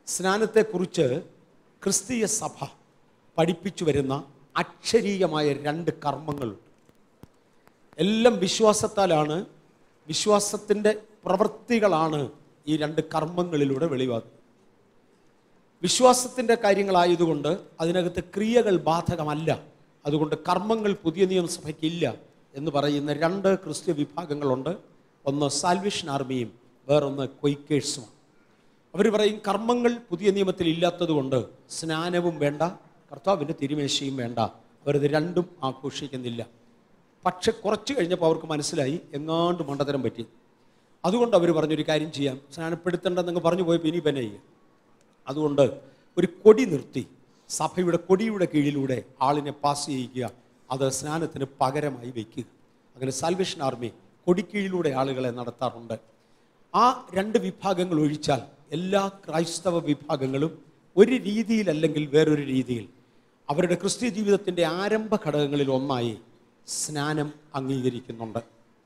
സ്നാനത്തെക്കുറിച്ച് ക്രിസ്തീയ സഭ പഠിപ്പിച്ചു വരുന്ന അക്ഷരീയമായ രണ്ട് കർമ്മങ്ങളുണ്ട് എല്ലാം വിശ്വാസത്താലാണ് വിശ്വാസത്തിൻ്റെ പ്രവൃത്തികളാണ് ഈ രണ്ട് കർമ്മങ്ങളിലൂടെ വെളിവാക്കുന്നത് വിശ്വാസത്തിൻ്റെ കാര്യങ്ങളായതുകൊണ്ട് അതിനകത്ത് ക്രിയകൾ ബാധകമല്ല അതുകൊണ്ട് കർമ്മങ്ങൾ പുതിയ നിയമസഭയ്ക്കില്ല എന്ന് പറയുന്ന രണ്ട് ക്രിസ്ത്യ വിഭാഗങ്ങളുണ്ട് ഒന്ന് സാൽവേഷൻ ആർമിയും വേറൊന്ന് ക്വൈക്കേഴ്സുമാണ് അവർ പറയും കർമ്മങ്ങൾ പുതിയ നിയമത്തിൽ ഇല്ലാത്തതുകൊണ്ട് സ്നാനവും വേണ്ട കർത്താവിൻ്റെ തിരുമേശയും വേണ്ട അവരത് രണ്ടും ആഘോഷിക്കുന്നില്ല പക്ഷെ കുറച്ച് കഴിഞ്ഞപ്പോൾ അവർക്ക് മനസ്സിലായി എങ്ങാണ്ട് മണ്ടത്തരം പറ്റി അതുകൊണ്ട് അവർ പറഞ്ഞൊരു കാര്യം ചെയ്യാം സ്നാനപ്പെടുത്തേണ്ടെന്നങ്ങ് പറഞ്ഞു പോയപ്പോൾ ഇനി പിന്നെ ചെയ്യാം അതുകൊണ്ട് ഒരു കൊടി നിർത്തി സഭയുടെ കൊടിയുടെ കീഴിലൂടെ ആളിനെ പാസ് ചെയ്യിക്കുക അത് സ്നാനത്തിന് പകരമായി വയ്ക്കുക അങ്ങനെ സാൽവേഷൻ ആർമി കൊടിക്കീഴിലൂടെ ആളുകളെ നടത്താറുണ്ട് ആ രണ്ട് വിഭാഗങ്ങൾ ഒഴിച്ചാൽ എല്ലാ ക്രൈസ്തവ വിഭാഗങ്ങളും ഒരു രീതിയിലല്ലെങ്കിൽ വേറൊരു രീതിയിൽ അവരുടെ ക്രിസ്ത്യ ജീവിതത്തിൻ്റെ ആരംഭ ഘടകങ്ങളിൽ ഒന്നായി സ്നാനം അംഗീകരിക്കുന്നുണ്ട്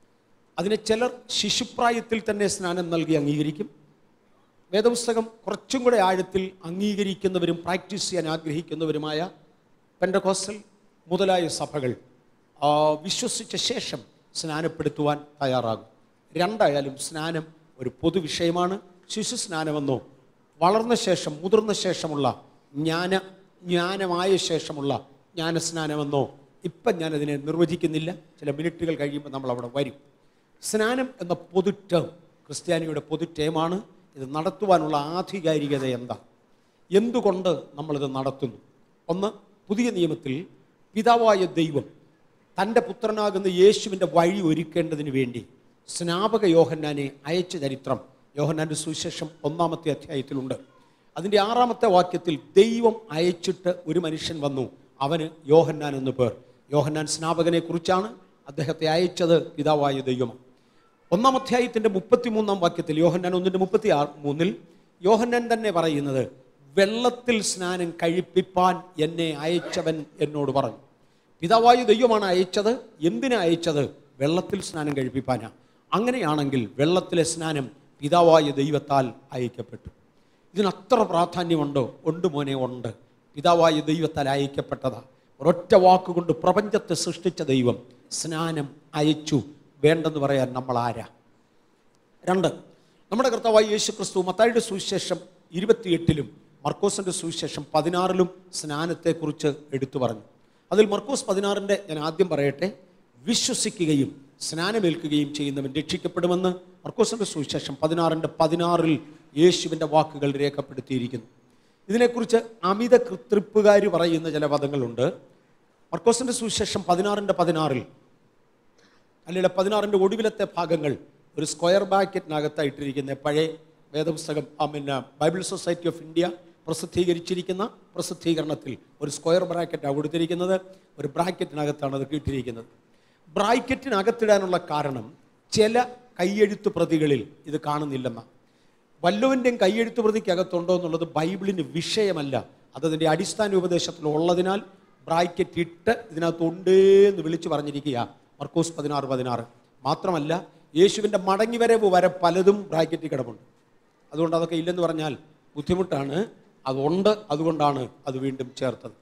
അതിനെ ചിലർ ശിശുപ്രായത്തിൽ തന്നെ സ്നാനം നൽകി അംഗീകരിക്കും വേദപുസ്തകം കുറച്ചും കൂടെ ആഴത്തിൽ അംഗീകരിക്കുന്നവരും പ്രാക്ടീസ് ചെയ്യാൻ ആഗ്രഹിക്കുന്നവരുമായ പെൻഡകോസ്റ്റൽ മുതലായ സഭകൾ ആ, വിശ്വസിച്ച ശേഷം സ്നാനപ്പെടുത്തുവാൻ തയ്യാറാകും രണ്ടായാലും സ്നാനം ഒരു പൊതുവിഷയമാണ് ശിശു സ്നാനമെന്നോ വളർന്ന ശേഷം മുതിർന്ന ശേഷമുള്ള ജ്ഞാന ജ്ഞാനമായ ശേഷമുള്ള ജ്ഞാനസ്നാനമെന്നോ ഇപ്പം ഞാനതിനെ നിർവചിക്കുന്നില്ല ചില മിനിറ്റുകൾ കഴിയുമ്പോൾ നമ്മൾ അവിടെ വരും സ്നാനം എന്ന പൊതു ടേം ക്രിസ്ത്യാനിയുടെ പൊതു ടേമാണ് ഇത് നടത്തുവാനുള്ള ആധികാരികത എന്താ എന്തുകൊണ്ട് നമ്മളിത് നടത്തുന്നു ഒന്ന് പുതിയ നിയമത്തിൽ പിതാവായ ദൈവം തൻ്റെ പുത്രനാകുന്ന യേശുവിൻ്റെ വഴി ഒരുക്കേണ്ടതിന് വേണ്ടി സ്നാപക യോഹന്നാനെ അയച്ച ചരിത്രം യോഹന്നാൻ്റെ സുവിശേഷം ഒന്നാമത്തെ അധ്യായത്തിലുണ്ട് അതിൻ്റെ ആറാമത്തെ വാക്യത്തിൽ ദൈവം അയച്ചിട്ട് ഒരു മനുഷ്യൻ വന്നു അവന് യോഹന്നാൻ എന്ന് പേർ യോഹന്നാൻ സ്നാപകനെ കുറിച്ചാണ് അദ്ദേഹത്തെ അയച്ചത് പിതാവായ ദൈവമാണ് ഒന്നാം അധ്യായത്തിന്റെ മുപ്പത്തിമൂന്നാം വാക്യത്തിൽ യോഹന്നാൻ ഒന്നിന്റെ മുപ്പത്തി ആറ് മൂന്നിൽ യോഹന്നാൻ തന്നെ പറയുന്നത് വെള്ളത്തിൽ സ്നാനം കഴിപ്പിപ്പാൻ എന്നെ അയച്ചവൻ എന്നോട് പറഞ്ഞു പിതാവായ ദൈവമാണ് അയച്ചത് എന്തിനാ അയച്ചത് വെള്ളത്തിൽ സ്നാനം കഴിപ്പിപ്പാനാ അങ്ങനെയാണെങ്കിൽ വെള്ളത്തിലെ സ്നാനം പിതാവായ ദൈവത്താൽ അയക്കപ്പെട്ടു ഇതിനത്ര പ്രാധാന്യമുണ്ടോ ഉണ്ട് മോനെ ഉണ്ട് പിതാവായ ദൈവത്താൽ അയക്കപ്പെട്ടതാ ഒരൊറ്റ വാക്കുകൊണ്ട് പ്രപഞ്ചത്തെ സൃഷ്ടിച്ച ദൈവം സ്നാനം അയച്ചു വേണ്ടെന്ന് പറയാൻ നമ്മൾ ആരാ രണ്ട് നമ്മുടെ കർത്താവായ യേശു ക്രിസ്തു മത്തായിയുടെ സുവിശേഷം ഇരുപത്തിയെട്ടിലും മർക്കോസിൻ്റെ സുവിശേഷം പതിനാറിലും സ്നാനത്തെക്കുറിച്ച് എടുത്തു പറഞ്ഞു അതിൽ മർക്കോസ് പതിനാറിൻ്റെ ഞാൻ ആദ്യം പറയട്ടെ വിശ്വസിക്കുകയും സ്നാനമേൽക്കുകയും ചെയ്യുന്നവൻ രക്ഷിക്കപ്പെടുമെന്ന് മർക്കോസിൻ്റെ സുവിശേഷം പതിനാറിൻ്റെ പതിനാറിൽ യേശുവിൻ്റെ വാക്കുകൾ രേഖപ്പെടുത്തിയിരിക്കുന്നു ഇതിനെക്കുറിച്ച് അമിത കൃത്രിപ്പുകാർ പറയുന്ന ചില പദങ്ങളുണ്ട് മർക്കോസിൻ്റെ സുവിശേഷം പതിനാറിൻ്റെ പതിനാറിൽ അല്ലെങ്കിൽ പതിനാറിൻ്റെ ഒടുവിലത്തെ ഭാഗങ്ങൾ ഒരു സ്ക്വയർ ബാക്കറ്റിനകത്തായിട്ടിരിക്കുന്ന പഴയ വേദപുസ്തകം ആ പിന്നെ ബൈബിൾ സൊസൈറ്റി ഓഫ് ഇന്ത്യ പ്രസിദ്ധീകരിച്ചിരിക്കുന്ന പ്രസിദ്ധീകരണത്തിൽ ഒരു സ്ക്വയർ ബ്രാക്കറ്റാണ് കൊടുത്തിരിക്കുന്നത് ഒരു ബ്രാക്കറ്റിനകത്താണ് അത് കിട്ടിയിരിക്കുന്നത് ബ്രാക്കറ്റിനകത്തിടാനുള്ള കാരണം ചില കൈയെഴുത്ത് പ്രതികളിൽ ഇത് കാണുന്നില്ലെന്ന വല്ലവൻ്റെയും കൈയെഴുത്ത് പ്രതിക്കകത്തുണ്ടോ എന്നുള്ളത് ബൈബിളിന് വിഷയമല്ല അതതിൻ്റെ അടിസ്ഥാന ഉപദേശത്തിൽ ഉള്ളതിനാൽ ബ്രാക്കറ്റ് ഇട്ട് ഇതിനകത്ത് ഉണ്ടേന്ന് വിളിച്ചു പറഞ്ഞിരിക്കുക മർക്കോസ് പതിനാറ് പതിനാറ് മാത്രമല്ല യേശുവിൻ്റെ മടങ്ങിവരവ് വരെ പലതും ബ്രാക്കറ്റിൽ കിടപ്പുണ്ട് അതുകൊണ്ട് അതൊക്കെ ഇല്ലെന്ന് പറഞ്ഞാൽ ബുദ്ധിമുട്ടാണ് അതുണ്ട് അതുകൊണ്ടാണ് അത് വീണ്ടും ചേർത്തത്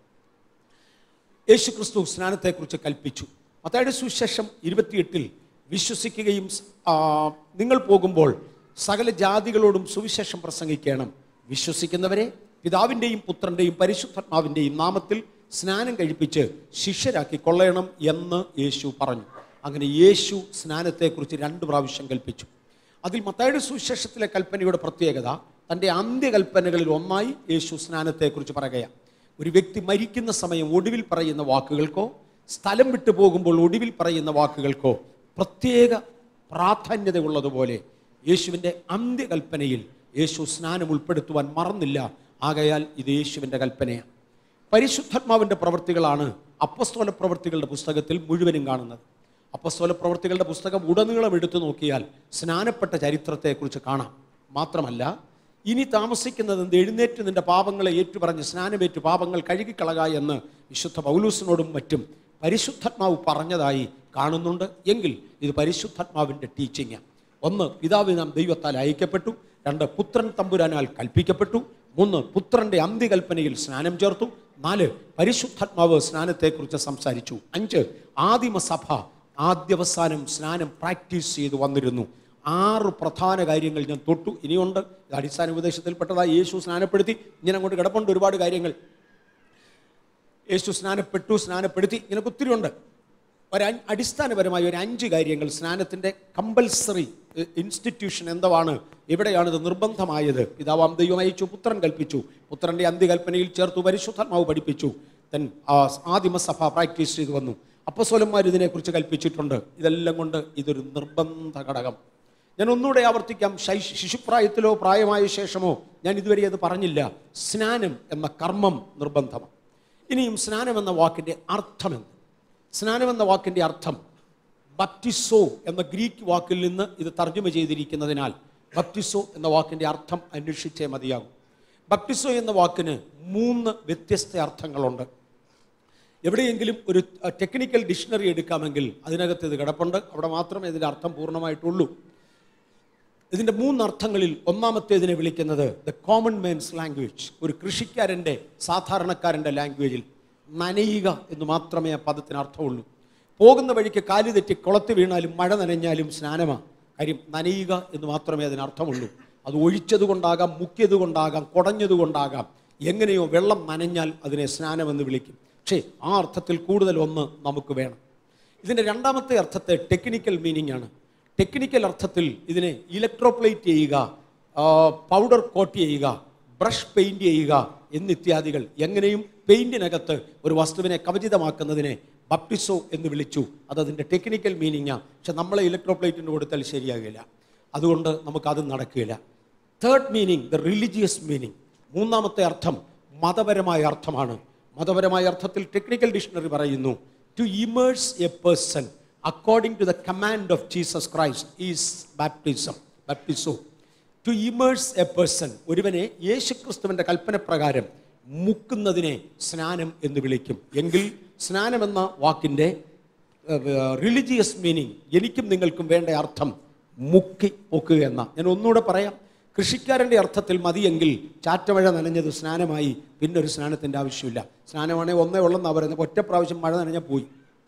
യേശു ക്രിസ്തു സ്നാനത്തെക്കുറിച്ച് കൽപ്പിച്ചു മത്തായുടെ സുവിശേഷം ഇരുപത്തിയെട്ടിൽ വിശ്വസിക്കുകയും ആ, നിങ്ങൾ പോകുമ്പോൾ സകല ജാതികളോടും സുവിശേഷം പ്രസംഗിക്കണം വിശ്വസിക്കുന്നവരെ പിതാവിൻ്റെയും പുത്രൻ്റെയും പരിശുദ്ധാത്മാവിൻ്റെയും നാമത്തിൽ സ്നാനം കഴിപ്പിച്ച് ശിഷ്യരാക്കി കൊള്ളയണം എന്ന് യേശു പറഞ്ഞു അങ്ങനെ യേശു സ്നാനത്തെക്കുറിച്ച് രണ്ട് പ്രാവശ്യം കൽപ്പിച്ചു അതിൽ മത്തായുടെ സുവിശേഷത്തിലെ കൽപ്പനയുടെ പ്രത്യേകത തൻ്റെ അന്ത്യകൽപ്പനകളിൽ ഒന്നായി യേശു സ്നാനത്തെക്കുറിച്ച് പറയുകയാണ് ഒരു വ്യക്തി മരിക്കുന്ന സമയം ഒടുവിൽ പറയുന്ന വാക്കുകൾക്കോ സ്ഥലം വിട്ടു പോകുമ്പോൾ ഒടുവിൽ പറയുന്ന വാക്കുകൾക്കോ പ്രത്യേക പ്രാധാന്യതയുള്ളതുപോലെ യേശുവിൻ്റെ അന്ത്യകൽപ്പനയിൽ യേശു സ്നാനം ഉൾപ്പെടുത്തുവാൻ മറന്നില്ല ആകയാൽ ഇത് യേശുവിൻ്റെ കൽപ്പനയാണ് പരിശുദ്ധാത്മാവിൻ്റെ പ്രവൃത്തികളാണ് അപ്പസ്തോല പ്രവൃത്തികളുടെ പുസ്തകത്തിൽ മുഴുവനും കാണുന്നത് അപ്പസ്തോല പ്രവൃത്തികളുടെ പുസ്തകം ഉടനീളം എടുത്തു നോക്കിയാൽ സ്നാനപ്പെട്ട ചരിത്രത്തെക്കുറിച്ച് കാണാം മാത്രമല്ല ഇനി താമസിക്കുന്നത് എന്ത് എഴുന്നേറ്റ് നിന്റെ പാപങ്ങളെ ഏറ്റുപറഞ്ഞ് സ്നാനമേറ്റ് പാപങ്ങൾ കഴുകിക്കളക എന്ന് വിശുദ്ധ പൗലൂസിനോടും മറ്റും പരിശുദ്ധാത്മാവ് പറഞ്ഞതായി കാണുന്നുണ്ട് എങ്കിൽ ഇത് പരിശുദ്ധാത്മാവിൻ്റെ ടീച്ചിങ് ഒന്ന് പിതാവ് നാം ദൈവത്താൽ അയക്കപ്പെട്ടു രണ്ട് പുത്രൻ തമ്പുരാനാൽ കൽപ്പിക്കപ്പെട്ടു മൂന്ന് പുത്രന്റെ അന്ത്യകൽപ്പനയിൽ സ്നാനം ചേർത്തു നാല് പരിശുദ്ധാത്മാവ് സ്നാനത്തെക്കുറിച്ച് സംസാരിച്ചു അഞ്ച് ആദിമസഭ ആദ്യവസാനം സ്നാനം പ്രാക്ടീസ് ചെയ്ത് വന്നിരുന്നു ആറ് പ്രധാന കാര്യങ്ങൾ ഞാൻ തൊട്ടു ഇനിയുണ്ട് ഇത് അടിസ്ഥാന ഉപദേശത്തിൽപ്പെട്ടതായി യേശു സ്നാനപ്പെടുത്തി ഇങ്ങനെ അങ്ങോട്ട് കിടപ്പുണ്ട് ഒരുപാട് കാര്യങ്ങൾ യേശു സ്നാനപ്പെട്ടു സ്നാനപ്പെടുത്തി ഇങ്ങനൊക്കെ ഒത്തിരി ഉണ്ട് ഒരു അ- അടിസ്ഥാനപരമായ ഒരു അഞ്ച് കാര്യങ്ങൾ സ്നാനത്തിൻ്റെ കമ്പൽസറി ഇൻസ്റ്റിറ്റ്യൂഷൻ എന്താണ് എവിടെയാണ് ഇത് നിർബന്ധമായത് പിതാവാം ദൈവം അയച്ചു പുത്രൻ കൽപ്പിച്ചു പുത്രൻ്റെ അന്ത്യകൽപ്പനയിൽ ചേർത്തു പരിശുദ്ധാത്മാവ് പഠിപ്പിച്ചു തൻ ആദിമസഭ പ്രാക്ടീസ് ചെയ്തു വന്നു അപ്പസ്വലന്മാർ ഇതിനെക്കുറിച്ച് കൽപ്പിച്ചിട്ടുണ്ട് ഇതെല്ലാം കൊണ്ട് ഇതൊരു നിർബന്ധ ഘടകം ഞാൻ ഒന്നുകൂടെ ആവർത്തിക്കാം ശൈ- ശിശുപ്രായത്തിലോ പ്രായമായ ശേഷമോ ഞാൻ ഇതുവരെ അത് പറഞ്ഞില്ല സ്നാനം എന്ന കർമ്മം നിർബന്ധമാണ് ഇനിയും സ്നാനം എന്ന വാക്കിൻ്റെ അർത്ഥമെന്ത് സ്നാനം എന്ന വാക്കിൻ്റെ അർത്ഥം ബപ്റ്റിസോ എന്ന ഗ്രീക്ക് വാക്കിൽ നിന്ന് ഇത് തർജ്ജമ ചെയ്തിരിക്കുന്നതിനാൽ ബപ്റ്റിസോ എന്ന വാക്കിൻ്റെ അർത്ഥം അന്വേഷിച്ചേ മതിയാകും ബപ്റ്റിസോ എന്ന വാക്കിന് മൂന്ന് വ്യത്യസ്ത അർത്ഥങ്ങളുണ്ട് എവിടെയെങ്കിലും ഒരു ടെക്നിക്കൽ ഡിക്ഷണറി എടുക്കാമെങ്കിൽ അതിനകത്ത് ഇത് കിടപ്പുണ്ട് അവിടെ മാത്രമേ ഇതിൻ്റെ അർത്ഥം പൂർണ്ണമായിട്ടുള്ളൂ ഇതിൻ്റെ മൂന്നർത്ഥങ്ങളിൽ ഒന്നാമത്തേതിനെ വിളിക്കുന്നത് ദ കോമൺ മാൻസ് ലാംഗ്വേജ് ഒരു കൃഷിക്കാരൻ്റെ സാധാരണക്കാരൻ്റെ ലാംഗ്വേജിൽ നനയുക എന്ന് മാത്രമേ ആ പദത്തിന് അർത്ഥമുള്ളൂ പോകുന്ന വഴിക്ക് കാല് തെറ്റി കുളത്ത് വീണാലും മഴ നനഞ്ഞാലും സ്നാനമാണ് കാര്യം നനയുക എന്ന് മാത്രമേ അതിന് അർത്ഥമുള്ളൂ അത് ഒഴിച്ചത് കൊണ്ടാകാം മുക്കിയത് കൊണ്ടാകാം കുടഞ്ഞത് കൊണ്ടാകാം എങ്ങനെയോ വെള്ളം നനഞ്ഞാൽ അതിനെ സ്നാനമെന്ന് വിളിക്കും പക്ഷേ ആ അർത്ഥത്തിൽ കൂടുതൽ ഒന്ന് നമുക്ക് വേണം ഇതിൻ്റെ രണ്ടാമത്തെ അർത്ഥത്തെ ടെക്നിക്കൽ മീനിങ് ആണ് ടെക്നിക്കൽ അർത്ഥത്തിൽ ഇതിനെ ഇലക്ട്രോപ്ലേറ്റ് ചെയ്യുക ആ, പൗഡർ കോട്ട് ചെയ്യുക ബ്രഷ് പെയിന്റ് ചെയ്യുക എന്നിത്യാദികൾ എങ്ങനെയും പെയിന്റിനകത്ത് ഒരു വസ്തുവിനെ കവചിതമാക്കുന്നതിനെ ബപ്റ്റിസോ എന്ന് വിളിച്ചു അത് അതിൻ്റെ ടെക്നിക്കൽ മീനിങ്ങാണ് പക്ഷെ നമ്മളെ ഇലക്ട്രോപ്ലേറ്റിന് കൊടുത്താൽ ശരിയാകില്ല അതുകൊണ്ട് നമുക്കത് നടക്കുകയില്ല third meaning the religious meaning മൂന്നാമത്തെ അർത്ഥം മതപരമായ അർത്ഥമാണ് മതപരമായ അർത്ഥത്തിൽ ടെക്നിക്കൽ ഡിക്ഷണറി പറയുന്നു to immerse a person according to the command of Jesus Christ is baptism baptizo to immerse a person ഒരുവനെ യേശുക്രിസ്തുവിൻ്റെ കൽപ്പന പ്രകാരം മുക്കുന്നതിനെ സ്നാനം എന്ന് വിളിക്കും എങ്കിൽ സ്നാനം എന്ന വാക്കിൻ്റെ റിലിജിയസ് മീനിങ് എനിക്കും നിങ്ങൾക്കും വേണ്ട അർത്ഥം മുക്കി പൊക്കുക എന്ന ഞാൻ ഒന്നുകൂടെ പറയാം കൃഷിക്കാരൻ്റെ അർത്ഥത്തിൽ മതിയെങ്കിൽ ചാറ്റമഴ നനഞ്ഞത് സ്നാനമായി പിന്നെ ഒരു സ്നാനത്തിൻ്റെ ആവശ്യമില്ല സ്നാനമാണെങ്കിൽ ഒന്നേ ഉള്ളെന്നാണ് പറയുന്നത് ഒറ്റ പ്രാവശ്യം മഴ നനഞ്ഞാൽ പോയി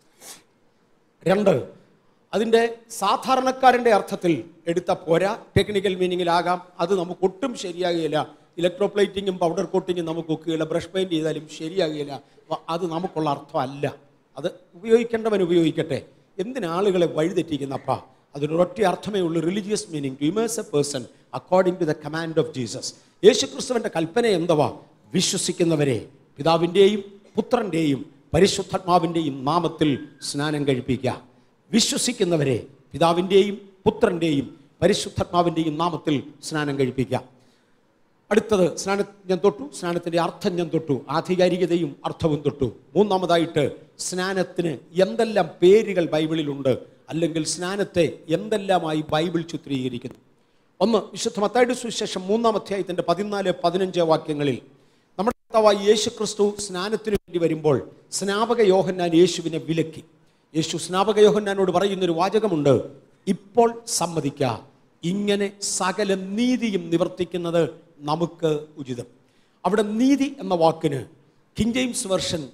രണ്ട് അതിൻ്റെ സാധാരണക്കാരൻ്റെ അർത്ഥത്തിൽ എടുത്ത പോരാ ടെക്നിക്കൽ മീനിങ്ങിലാകാം അത് നമുക്ക് ഒട്ടും ശരിയാകുകയില്ല ഇലക്ട്രോപ്ലേറ്റിങ്ങും പൗഡർ കോട്ടിങ്ങും നമുക്ക് ഒക്കുകയില്ല ബ്രഷ് പെയിൻറ് ചെയ്താലും ശരിയാകുകയില്ല അപ്പൊ അത് നമുക്കുള്ള അർത്ഥമല്ല അത് ഉപയോഗിക്കേണ്ടവൻ ഉപയോഗിക്കട്ടെ എന്തിനാളുകളെ വഴിതെറ്റിക്കുന്നപ്പാ അതിനൊരൊറ്റ അർത്ഥമേ ഉള്ളൂ religious meaning to immerse a person according to the command of Jesus യേശുക്രിസ്തുവിൻ്റെ കൽപ്പന എന്തുവാ വിശ്വസിക്കുന്നവരെ പിതാവിൻ്റെയും പുത്രൻ്റെയും പരിശുദ്ധാത്മാവിൻ്റെയും നാമത്തിൽ സ്നാനം കഴിപ്പിക്കുക വിശ്വസിക്കുന്നവരെ പിതാവിൻ്റെയും പുത്രൻ്റെയും പരിശുദ്ധാത്മാവിൻ്റെയും നാമത്തിൽ സ്നാനം കഴിപ്പിക്കുക അടുത്തത് സ്നാന ഞാൻ തൊട്ടു സ്നാനത്തിൻ്റെ അർത്ഥം ഞാൻ തൊട്ടു ആധികാരികതയും അർത്ഥവും തൊട്ടു മൂന്നാമതായിട്ട് സ്നാനത്തിന് എന്തെല്ലാം പേരുകൾ ബൈബിളിലുണ്ട് അല്ലെങ്കിൽ സ്നാനത്തെ എന്തെല്ലാമായി ബൈബിൾ ചിത്രീകരിക്കുന്നു ഒന്ന് വിശുദ്ധ മത്തായുടെ സുവിശേഷം മൂന്നാം അധ്യായത്തിൻ്റെ പതിനാല് പതിനഞ്ച് വാക്യങ്ങളിൽ നമ്മുടെ കർത്താവായ യേശു ക്രിസ്തു സ്നാനത്തിന് വേണ്ടി വരുമ്പോൾ സ്നാപക യോഹന്നാൻ യേശുവിനെ വിലക്കി യേശു സ്നാപക യോഹന്നാനോട് പറയുന്നൊരു വാചകമുണ്ട് ഇപ്പോൾ സമ്മതിക്ക ഇങ്ങനെ സകല നീതിയും നിവർത്തിക്കുന്നത് നമുക്ക് ഉചിതം അവിടെ നീതി എന്ന വാക്കിന് കിങ് ജെയിംസ് വെർഷൻ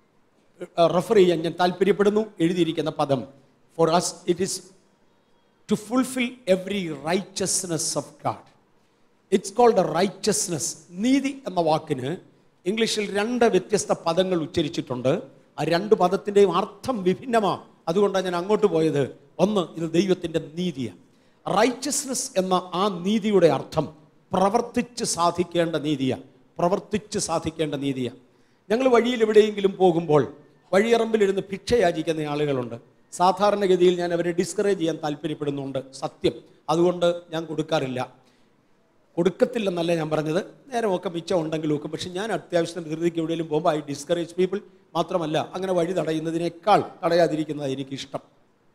റെഫർ ചെയ്യാൻ ഞാൻ താല്പര്യപ്പെടുന്നു എഴുതിയിരിക്കുന്ന പദം for as it is to fulfil every righteousness of God it's called a righteousness നീതി എന്ന വാക്കിന് ഇംഗ്ലീഷിൽ രണ്ട് വ്യത്യസ്ത പദങ്ങൾ ഉച്ചരിച്ചിട്ടുണ്ട് ആ രണ്ട് പദത്തിൻ്റെയും അർത്ഥം വിഭിന്നമാണ് അതുകൊണ്ടാണ് ഞാൻ അങ്ങോട്ട് പോയത് ഒന്ന് ഇത് ദൈവത്തിൻ്റെ നീതിയാണ് റൈച്ചസ്നെസ് എന്ന ആ നീതിയുടെ അർത്ഥം പ്രവർത്തിച്ച് സാധിക്കേണ്ട നീതിയാണ് പ്രവർത്തിച്ച് സാധിക്കേണ്ട നീതിയാണ് ഞങ്ങൾ വഴിയിൽ എവിടെയെങ്കിലും പോകുമ്പോൾ വഴിയറമ്പിലിരുന്ന് ഭിക്ഷ യാചിക്കുന്ന ആളുകളുണ്ട് സാധാരണഗതിയിൽ ഞാൻ അവരെ ഡിസ്കറേജ് ചെയ്യാൻ താല്പര്യപ്പെടുന്നുണ്ട് സത്യം അതുകൊണ്ട് ഞാൻ കൊടുക്കാറില്ല കൊടുക്കത്തില്ലെന്നല്ല ഞാൻ പറഞ്ഞത് നേരമൊക്കെ മിച്ചം ഉണ്ടെങ്കിലും ഒക്കെ പക്ഷെ ഞാൻ അത്യാവശ്യത്തിന് ധൃതിക്ക് എവിടെയെങ്കിലും പോകുമ്പോൾ ഐ ഡിസ്കറേജ് പീപ്പിൾ മാത്രമല്ല അങ്ങനെ വഴി തടയുന്നതിനേക്കാൾ തടയാതിരിക്കുന്നത് എനിക്ക് ഇഷ്ടം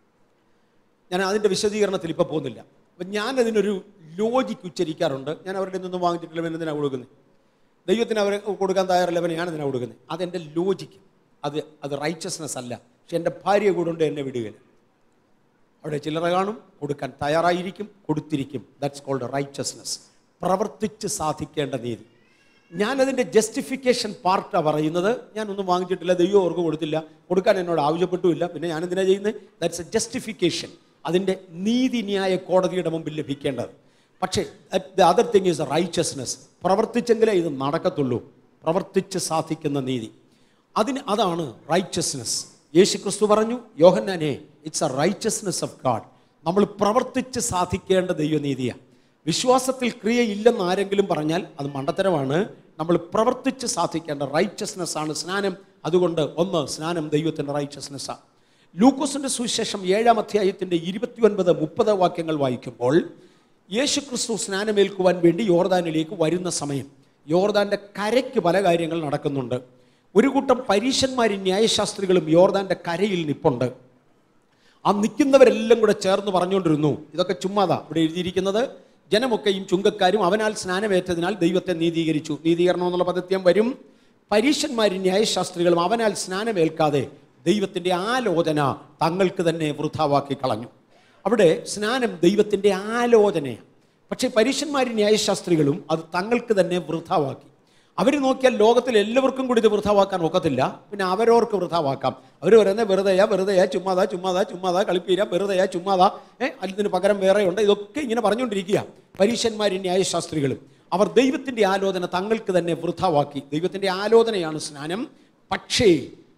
ഞാൻ അതിൻ്റെ വിശദീകരണത്തിൽ ഇപ്പോൾ പോകുന്നില്ല അപ്പം ഞാൻ അതിനൊരു ലോജിക്ക് ഉച്ചരിക്കാറുണ്ട് ഞാൻ അവരുടെ നിന്നും വാങ്ങിച്ചിട്ടില്ല എന്തിനാണ് കൊടുക്കുന്നത് ദൈവത്തിന് അവരെ കൊടുക്കാൻ തയ്യാറല്ലവനെ ഞാൻ എന്തിനാണ് കൊടുക്കുന്നത് അതെൻ്റെ ലോജിക്ക് അത് അത് റൈച്ചസ്നെസ് അല്ല പക്ഷെ എൻ്റെ ഭാര്യ കൂടെ ഉണ്ട് എന്നെ വിടുകയില്ല അവിടെ ചില്ലറ കാണും കൊടുക്കാൻ തയ്യാറായിരിക്കും കൊടുത്തിരിക്കും ദാറ്റ്സ് കോൾഡ് റൈച്ചസ്നെസ് പ്രവർത്തിച്ച് സാധിക്കേണ്ട നീതി ഞാനതിൻ്റെ ജസ്റ്റിഫിക്കേഷൻ പാർട്ടാണ് പറയുന്നത് ഞാനൊന്നും വാങ്ങിച്ചിട്ടില്ല ദൈവം അവർക്ക് കൊടുത്തില്ല കൊടുക്കാൻ എന്നോട് ആവശ്യപ്പെട്ടുമില്ല പിന്നെ ഞാൻ എന്തിനാ ചെയ്യുന്നത് ദാറ്റ്സ് എ ജസ്റ്റിഫിക്കേഷൻ അതിൻ്റെ നീതിന്യായ കോടതിയുടെ മുമ്പിൽ ലഭിക്കേണ്ടത് പക്ഷേ the other thing is righteousness പ്രവർത്തിച്ചെങ്കിലേ ഇത് നടക്കത്തുള്ളൂ പ്രവർത്തിച്ച് സാധിക്കുന്ന നീതി അതിന് അതാണ് റൈച്ചസ്നെസ് യേശു ക്രിസ്തു പറഞ്ഞു യോഹന്നാനെ it's a righteousness of God നമ്മൾ പ്രവർത്തിച്ച് സാധിക്കേണ്ട ദൈവനീതിയാണ് വിശ്വാസത്തിൽ ക്രിയ ഇല്ലെന്ന് ആരെങ്കിലും പറഞ്ഞാൽ അത് മണ്ടത്തരമാണ് നമ്മൾ പ്രവർത്തിച്ച് സാധിക്കേണ്ട റൈച്ചസ്നെസ് ആണ് സ്നാനം അതുകൊണ്ട് ഒന്ന് സ്നാനം ദൈവത്തിൻ്റെ റൈച്ചസ്നെസ്സാണ് ലൂക്കോസിന്റെ സുവിശേഷം ഏഴാം അധ്യായത്തിന്റെ ഇരുപത്തിയൊൻപത് മുപ്പത് വാക്യങ്ങൾ വായിക്കുമ്പോൾ യേശു ക്രിസ്തു സ്നാനമേൽക്കുവാൻ വേണ്ടി യോർദാനിലേക്ക് വരുന്ന സമയം യോർദാന്റെ കരയ്ക്ക് പല കാര്യങ്ങൾ നടക്കുന്നുണ്ട് ഒരു കൂട്ടം പരീശന്മാരും ന്യായശാസ്ത്രികളും യോർദാന്റെ കരയിൽ നിപ്പുണ്ട് ആ നിൽക്കുന്നവരെല്ലാം കൂടെ ചേർന്ന് പറഞ്ഞുകൊണ്ടിരുന്നു ഇതൊക്കെ ചുമ്മാതാ ഇവിടെ എഴുതിയിരിക്കുന്നത് ജനമൊക്കെയും ചുങ്കക്കാരും അവനാൽ സ്നാനമേറ്റതിനാൽ ദൈവത്തെ നീതീകരിച്ചു നീതീകരണം എന്നുള്ള പദത്യം വരും പരീശന്മാരും ന്യായശാസ്ത്രികളും അവനാൽ സ്നാനമേൽക്കാതെ ദൈവത്തിൻ്റെ ആലോചന തങ്ങൾക്ക് തന്നെ വൃഥാവാക്കി കളഞ്ഞു അവിടെ സ്നാനം ദൈവത്തിൻ്റെ ആലോചനയാണ് പക്ഷേ പരീശന്മാരും ന്യായശാസ്ത്രികളും അത് തങ്ങൾക്ക് തന്നെ വൃഥാവാക്കി അവർ നോക്കിയാൽ ലോകത്തിൽ എല്ലാവർക്കും കൂടി ഇത് വൃഥാവാക്കാൻ ഒക്കത്തില്ല പിന്നെ അവരോർക്ക് വൃഥാവാക്കാം അവർ പറയുന്നത് വെറുതെയാ വെറുതെയാ ചുമ്മാതാ ചുമ്മാതാ ചുമ്മാതാ കളിപ്പീര വെറുതെയാ ചുമ്മാതാ ഏഹ് അതിന് പകരം വേറെ ഉണ്ട് ഇതൊക്കെ ഇങ്ങനെ പറഞ്ഞുകൊണ്ടിരിക്കുക പരീശന്മാരും ന്യായശാസ്ത്രികളും അവർ ദൈവത്തിൻ്റെ ആലോചന തങ്ങൾക്ക് തന്നെ വൃഥാവാക്കി ദൈവത്തിൻ്റെ ആലോചനയാണ് സ്നാനം പക്ഷേ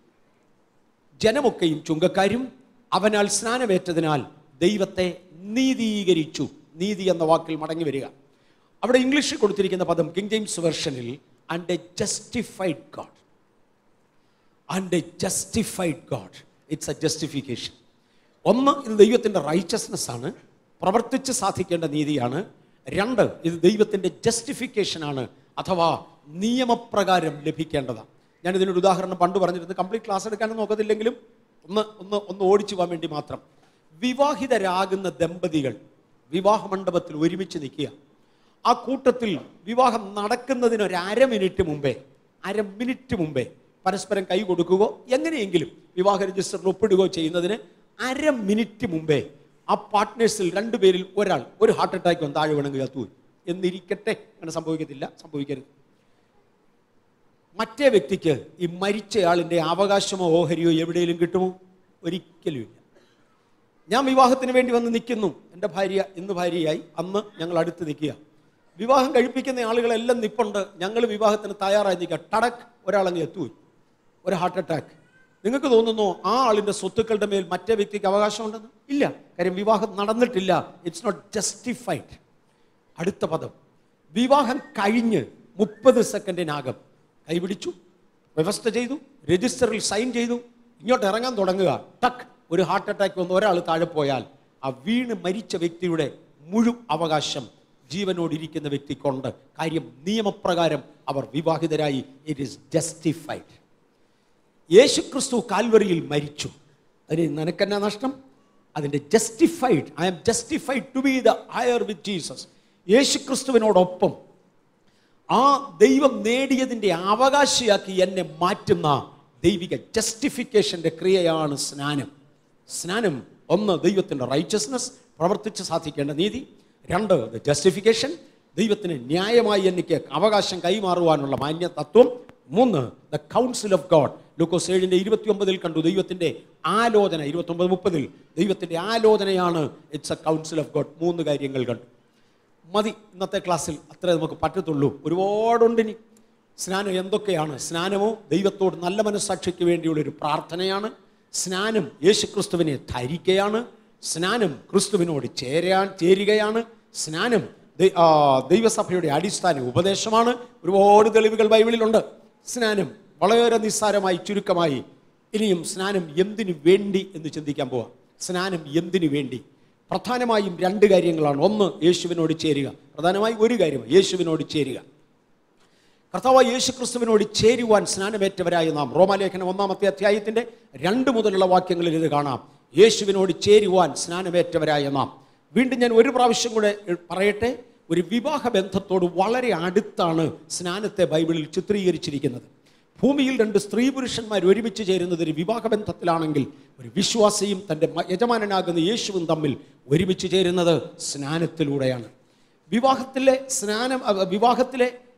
ജനമൊക്കെയും ചുങ്കക്കാരും അവനാൽ സ്നാനമേറ്റതിനാൽ ദൈവത്തെ നീതീകരിച്ചു നീതി എന്ന വാക്കിൽ മടങ്ങി വരിക അവിടെ ഇംഗ്ലീഷിൽ കൊടുത്തിരിക്കുന്ന പദം കിങ് ജെയിംസ് വെർഷനിൽ and a justified God and a justified God it's a justification ഒന്ന് ഇത് ദൈവത്തിൻ്റെ റൈച്ചസ്നെസ് ആണ് പ്രവർത്തിച്ച് സാധിക്കേണ്ട നീതിയാണ് രണ്ട് ഇത് ദൈവത്തിൻ്റെ ജസ്റ്റിഫിക്കേഷൻ ആണ് അഥവാ നിയമപ്രകാരം ലഭിക്കേണ്ടതാണ് ഞാൻ ഇതിനൊരു ഉദാഹരണം പണ്ട് പറഞ്ഞിരുന്നത് കംപ്ലീറ്റ് ക്ലാസ് എടുക്കാനൊന്നും നോക്കത്തില്ലെങ്കിലും ഒന്ന് ഒന്ന് ഒന്ന് ഓടിച്ചു പോകാൻ വേണ്ടി മാത്രം വിവാഹിതരാകുന്ന ദമ്പതികൾ വിവാഹ മണ്ഡപത്തിൽ ഒരുമിച്ച് നിൽക്കുക ആ കൂട്ടത്തിൽ വിവാഹം നടക്കുന്നതിന് ഒരു അര മിനിറ്റ് മുമ്പേ അര മിനിറ്റ് മുമ്പേ പരസ്പരം കൈ കൊടുക്കുകയോ എങ്ങനെയെങ്കിലും വിവാഹ രജിസ്റ്ററിൽ ഒപ്പിടുകയോ ചെയ്യുന്നതിന് അര മിനിറ്റ് മുമ്പേ ആ പാർട്ട്നേഴ്സിൽ രണ്ടുപേരിൽ ഒരാൾ ഒരു ഹാർട്ട് അറ്റാക്ക് വന്ന് താഴെ വേണമെങ്കിൽ ചത്തുപോയി എന്നിരിക്കട്ടെ അങ്ങനെ സംഭവിക്കത്തില്ല സംഭവിക്കരുത് മറ്റേ വ്യക്തിക്ക് ഈ മരിച്ചയാളിൻ്റെ അവകാശമോ ഓഹരിയോ എവിടെയെങ്കിലും കിട്ടുമോ ഒരിക്കലും ഇല്ല ഞാൻ വിവാഹത്തിന് വേണ്ടി വന്ന് നിൽക്കുന്നു എൻ്റെ ഭാര്യ ഇന്ന് ഭാര്യയായി അന്ന് ഞങ്ങൾ അടുത്ത് നിൽക്കുക വിവാഹം കഴിപ്പിക്കുന്ന ആളുകളെല്ലാം നിപ്പുണ്ട് ഞങ്ങൾ വിവാഹത്തിന് തയ്യാറായി നിൽക്കുക ടടക്ക് ഒരാളങ്ങ് എത്തുപോയി ഒരു ഹാർട്ട് അറ്റാക്ക് നിങ്ങൾക്ക് തോന്നുന്നു ആ ആളിൻ്റെ സ്വത്തുക്കളുടെ മേൽ മറ്റേ വ്യക്തിക്ക് അവകാശമുണ്ടെന്ന് ഇല്ല കാര്യം വിവാഹം നടന്നിട്ടില്ല ഇറ്റ്സ് നോട്ട് ജസ്റ്റിഫൈഡ് അടുത്ത പദം വിവാഹം കഴിഞ്ഞ് മുപ്പത് സെക്കൻഡിനകം കൈപിടിച്ചു വ്യവസ്ഥ ചെയ്തു രജിസ്റ്ററിൽ സൈൻ ചെയ്തു ഇങ്ങോട്ട് ഇറങ്ങാൻ തുടങ്ങുക ടക്ക് ഒരു ഹാർട്ട് അറ്റാക്ക് വന്ന് ഒരാൾ താഴെ പോയാൽ ആ വീണ് മരിച്ച വ്യക്തിയുടെ മുഴു അവകാശം ജീവനോടിരിക്കുന്ന വ്യക്തിക്കുണ്ട് കാര്യം നിയമപ്രകാരം അവർ വിവാഹിതരായി ഇറ്റ് ഈസ് ജസ്റ്റിഫൈഡ് യേശുക്രിസ്തു കാൽവറിയിൽ മരിച്ചു അതിന് നിനക്കെന്നാ നഷ്ടം അതിൻ്റെ justified I am justified to be the heir with Jesus യേശുക്രിസ്തുവിനോടൊപ്പം ആ ദൈവം നേടിയതിൻ്റെ അവകാശിയാക്കി എന്നെ മാറ്റുന്ന ദൈവിക ജസ്റ്റിഫിക്കേഷൻ്റെ ക്രിയയാണ് സ്നാനം സ്നാനം ഒന്ന് ദൈവത്തിൻ്റെ റൈച്ചസ്നെസ് പ്രവർത്തിച്ച് സാധിക്കേണ്ട നീതി രണ്ട് ദ ജസ്റ്റിഫിക്കേഷൻ ദൈവത്തിന് ന്യായമായി എനിക്ക് അവകാശം കൈമാറുവാനുള്ള മാന്യ തത്വം മൂന്ന് ദ കൗൺസിൽ ഓഫ് ഗോഡ് ലൂക്കോസ് ഏഴിൻ്റെ ഇരുപത്തി ഒമ്പതിൽ കണ്ടു ദൈവത്തിൻ്റെ ആലോചന ഇരുപത്തൊമ്പത് മുപ്പതിൽ ദൈവത്തിൻ്റെ ആലോചനയാണ് it's a counsel of God മൂന്ന് കാര്യങ്ങൾ കണ്ടു മതി ഇന്നത്തെ ക്ലാസ്സിൽ അത്രേ നമുക്ക് പറ്റത്തുള്ളൂ ഒരുപാടുണ്ട് ഇനി സ്നാനം എന്തൊക്കെയാണ് സ്നാനമോ ദൈവത്തോട് നല്ല മനസ്സാക്ഷിക്ക് വേണ്ടിയുള്ള ഒരു പ്രാർത്ഥനയാണ് സ്നാനം യേശു ക്രിസ്തുവിനെ ധരിക്കുകയാണ് സ്നാനം ക്രിസ്തുവിനോട് ചേരാൻ ചേരുകയാണ് സ്നാനം ദൈ- ആ, ദൈവസഭയുടെ അടിസ്ഥാന ഉപദേശമാണ് ഒരുപാട് തെളിവുകൾ ബൈബിളിലുണ്ട് സ്നാനം വളരെ നിസ്സാരമായി ചുരുക്കമായി ഇനിയും സ്നാനം എന്തിനു വേണ്ടി എന്ന് ചിന്തിക്കാൻ പോവാം സ്നാനം എന്തിനു വേണ്ടി പ്രധാനമായും രണ്ട് കാര്യങ്ങളാണ് ഒന്ന് യേശുവിനോട് ചേരുക പ്രധാനമായി ഒരു കാര്യം യേശുവിനോട് ചേരുക കർത്താവ് യേശു ക്രിസ്തുവിനോട് ചേരുവാൻ സ്നാനമേറ്റവരായ നാം റോമാലേഖനം ഒന്നാമത്തെ അധ്യായത്തിന്റെ രണ്ട് മുതലുള്ള വാക്യങ്ങളിൽ ഇത് കാണാം യേശുവിനോട് ചേരുവാൻ സ്നാനമേറ്റവരായ നാം വീണ്ടും ഞാൻ ഒരു പ്രാവശ്യം കൂടെ പറയട്ടെ ഒരു വിവാഹ ബന്ധത്തോട് വളരെ അടുത്താണ് സ്നാനത്തെ ബൈബിളിൽ ചിത്രീകരിച്ചിരിക്കുന്നത് ഭൂമിയിൽ രണ്ട് സ്ത്രീ പുരുഷന്മാർ ഒരുമിച്ച് ചേരുന്നത് ഒരു വിവാഹ ബന്ധത്തിലാണെങ്കിൽ ഒരു വിശ്വാസിയും തൻ്റെ മ- യജമാനനാകുന്ന യേശുവും തമ്മിൽ ഒരുമിച്ച് ചേരുന്നത് സ്നാനത്തിലൂടെയാണ് വിവാഹത്തിലെ സ്നാനം അ, വിവാഹത്തിലെ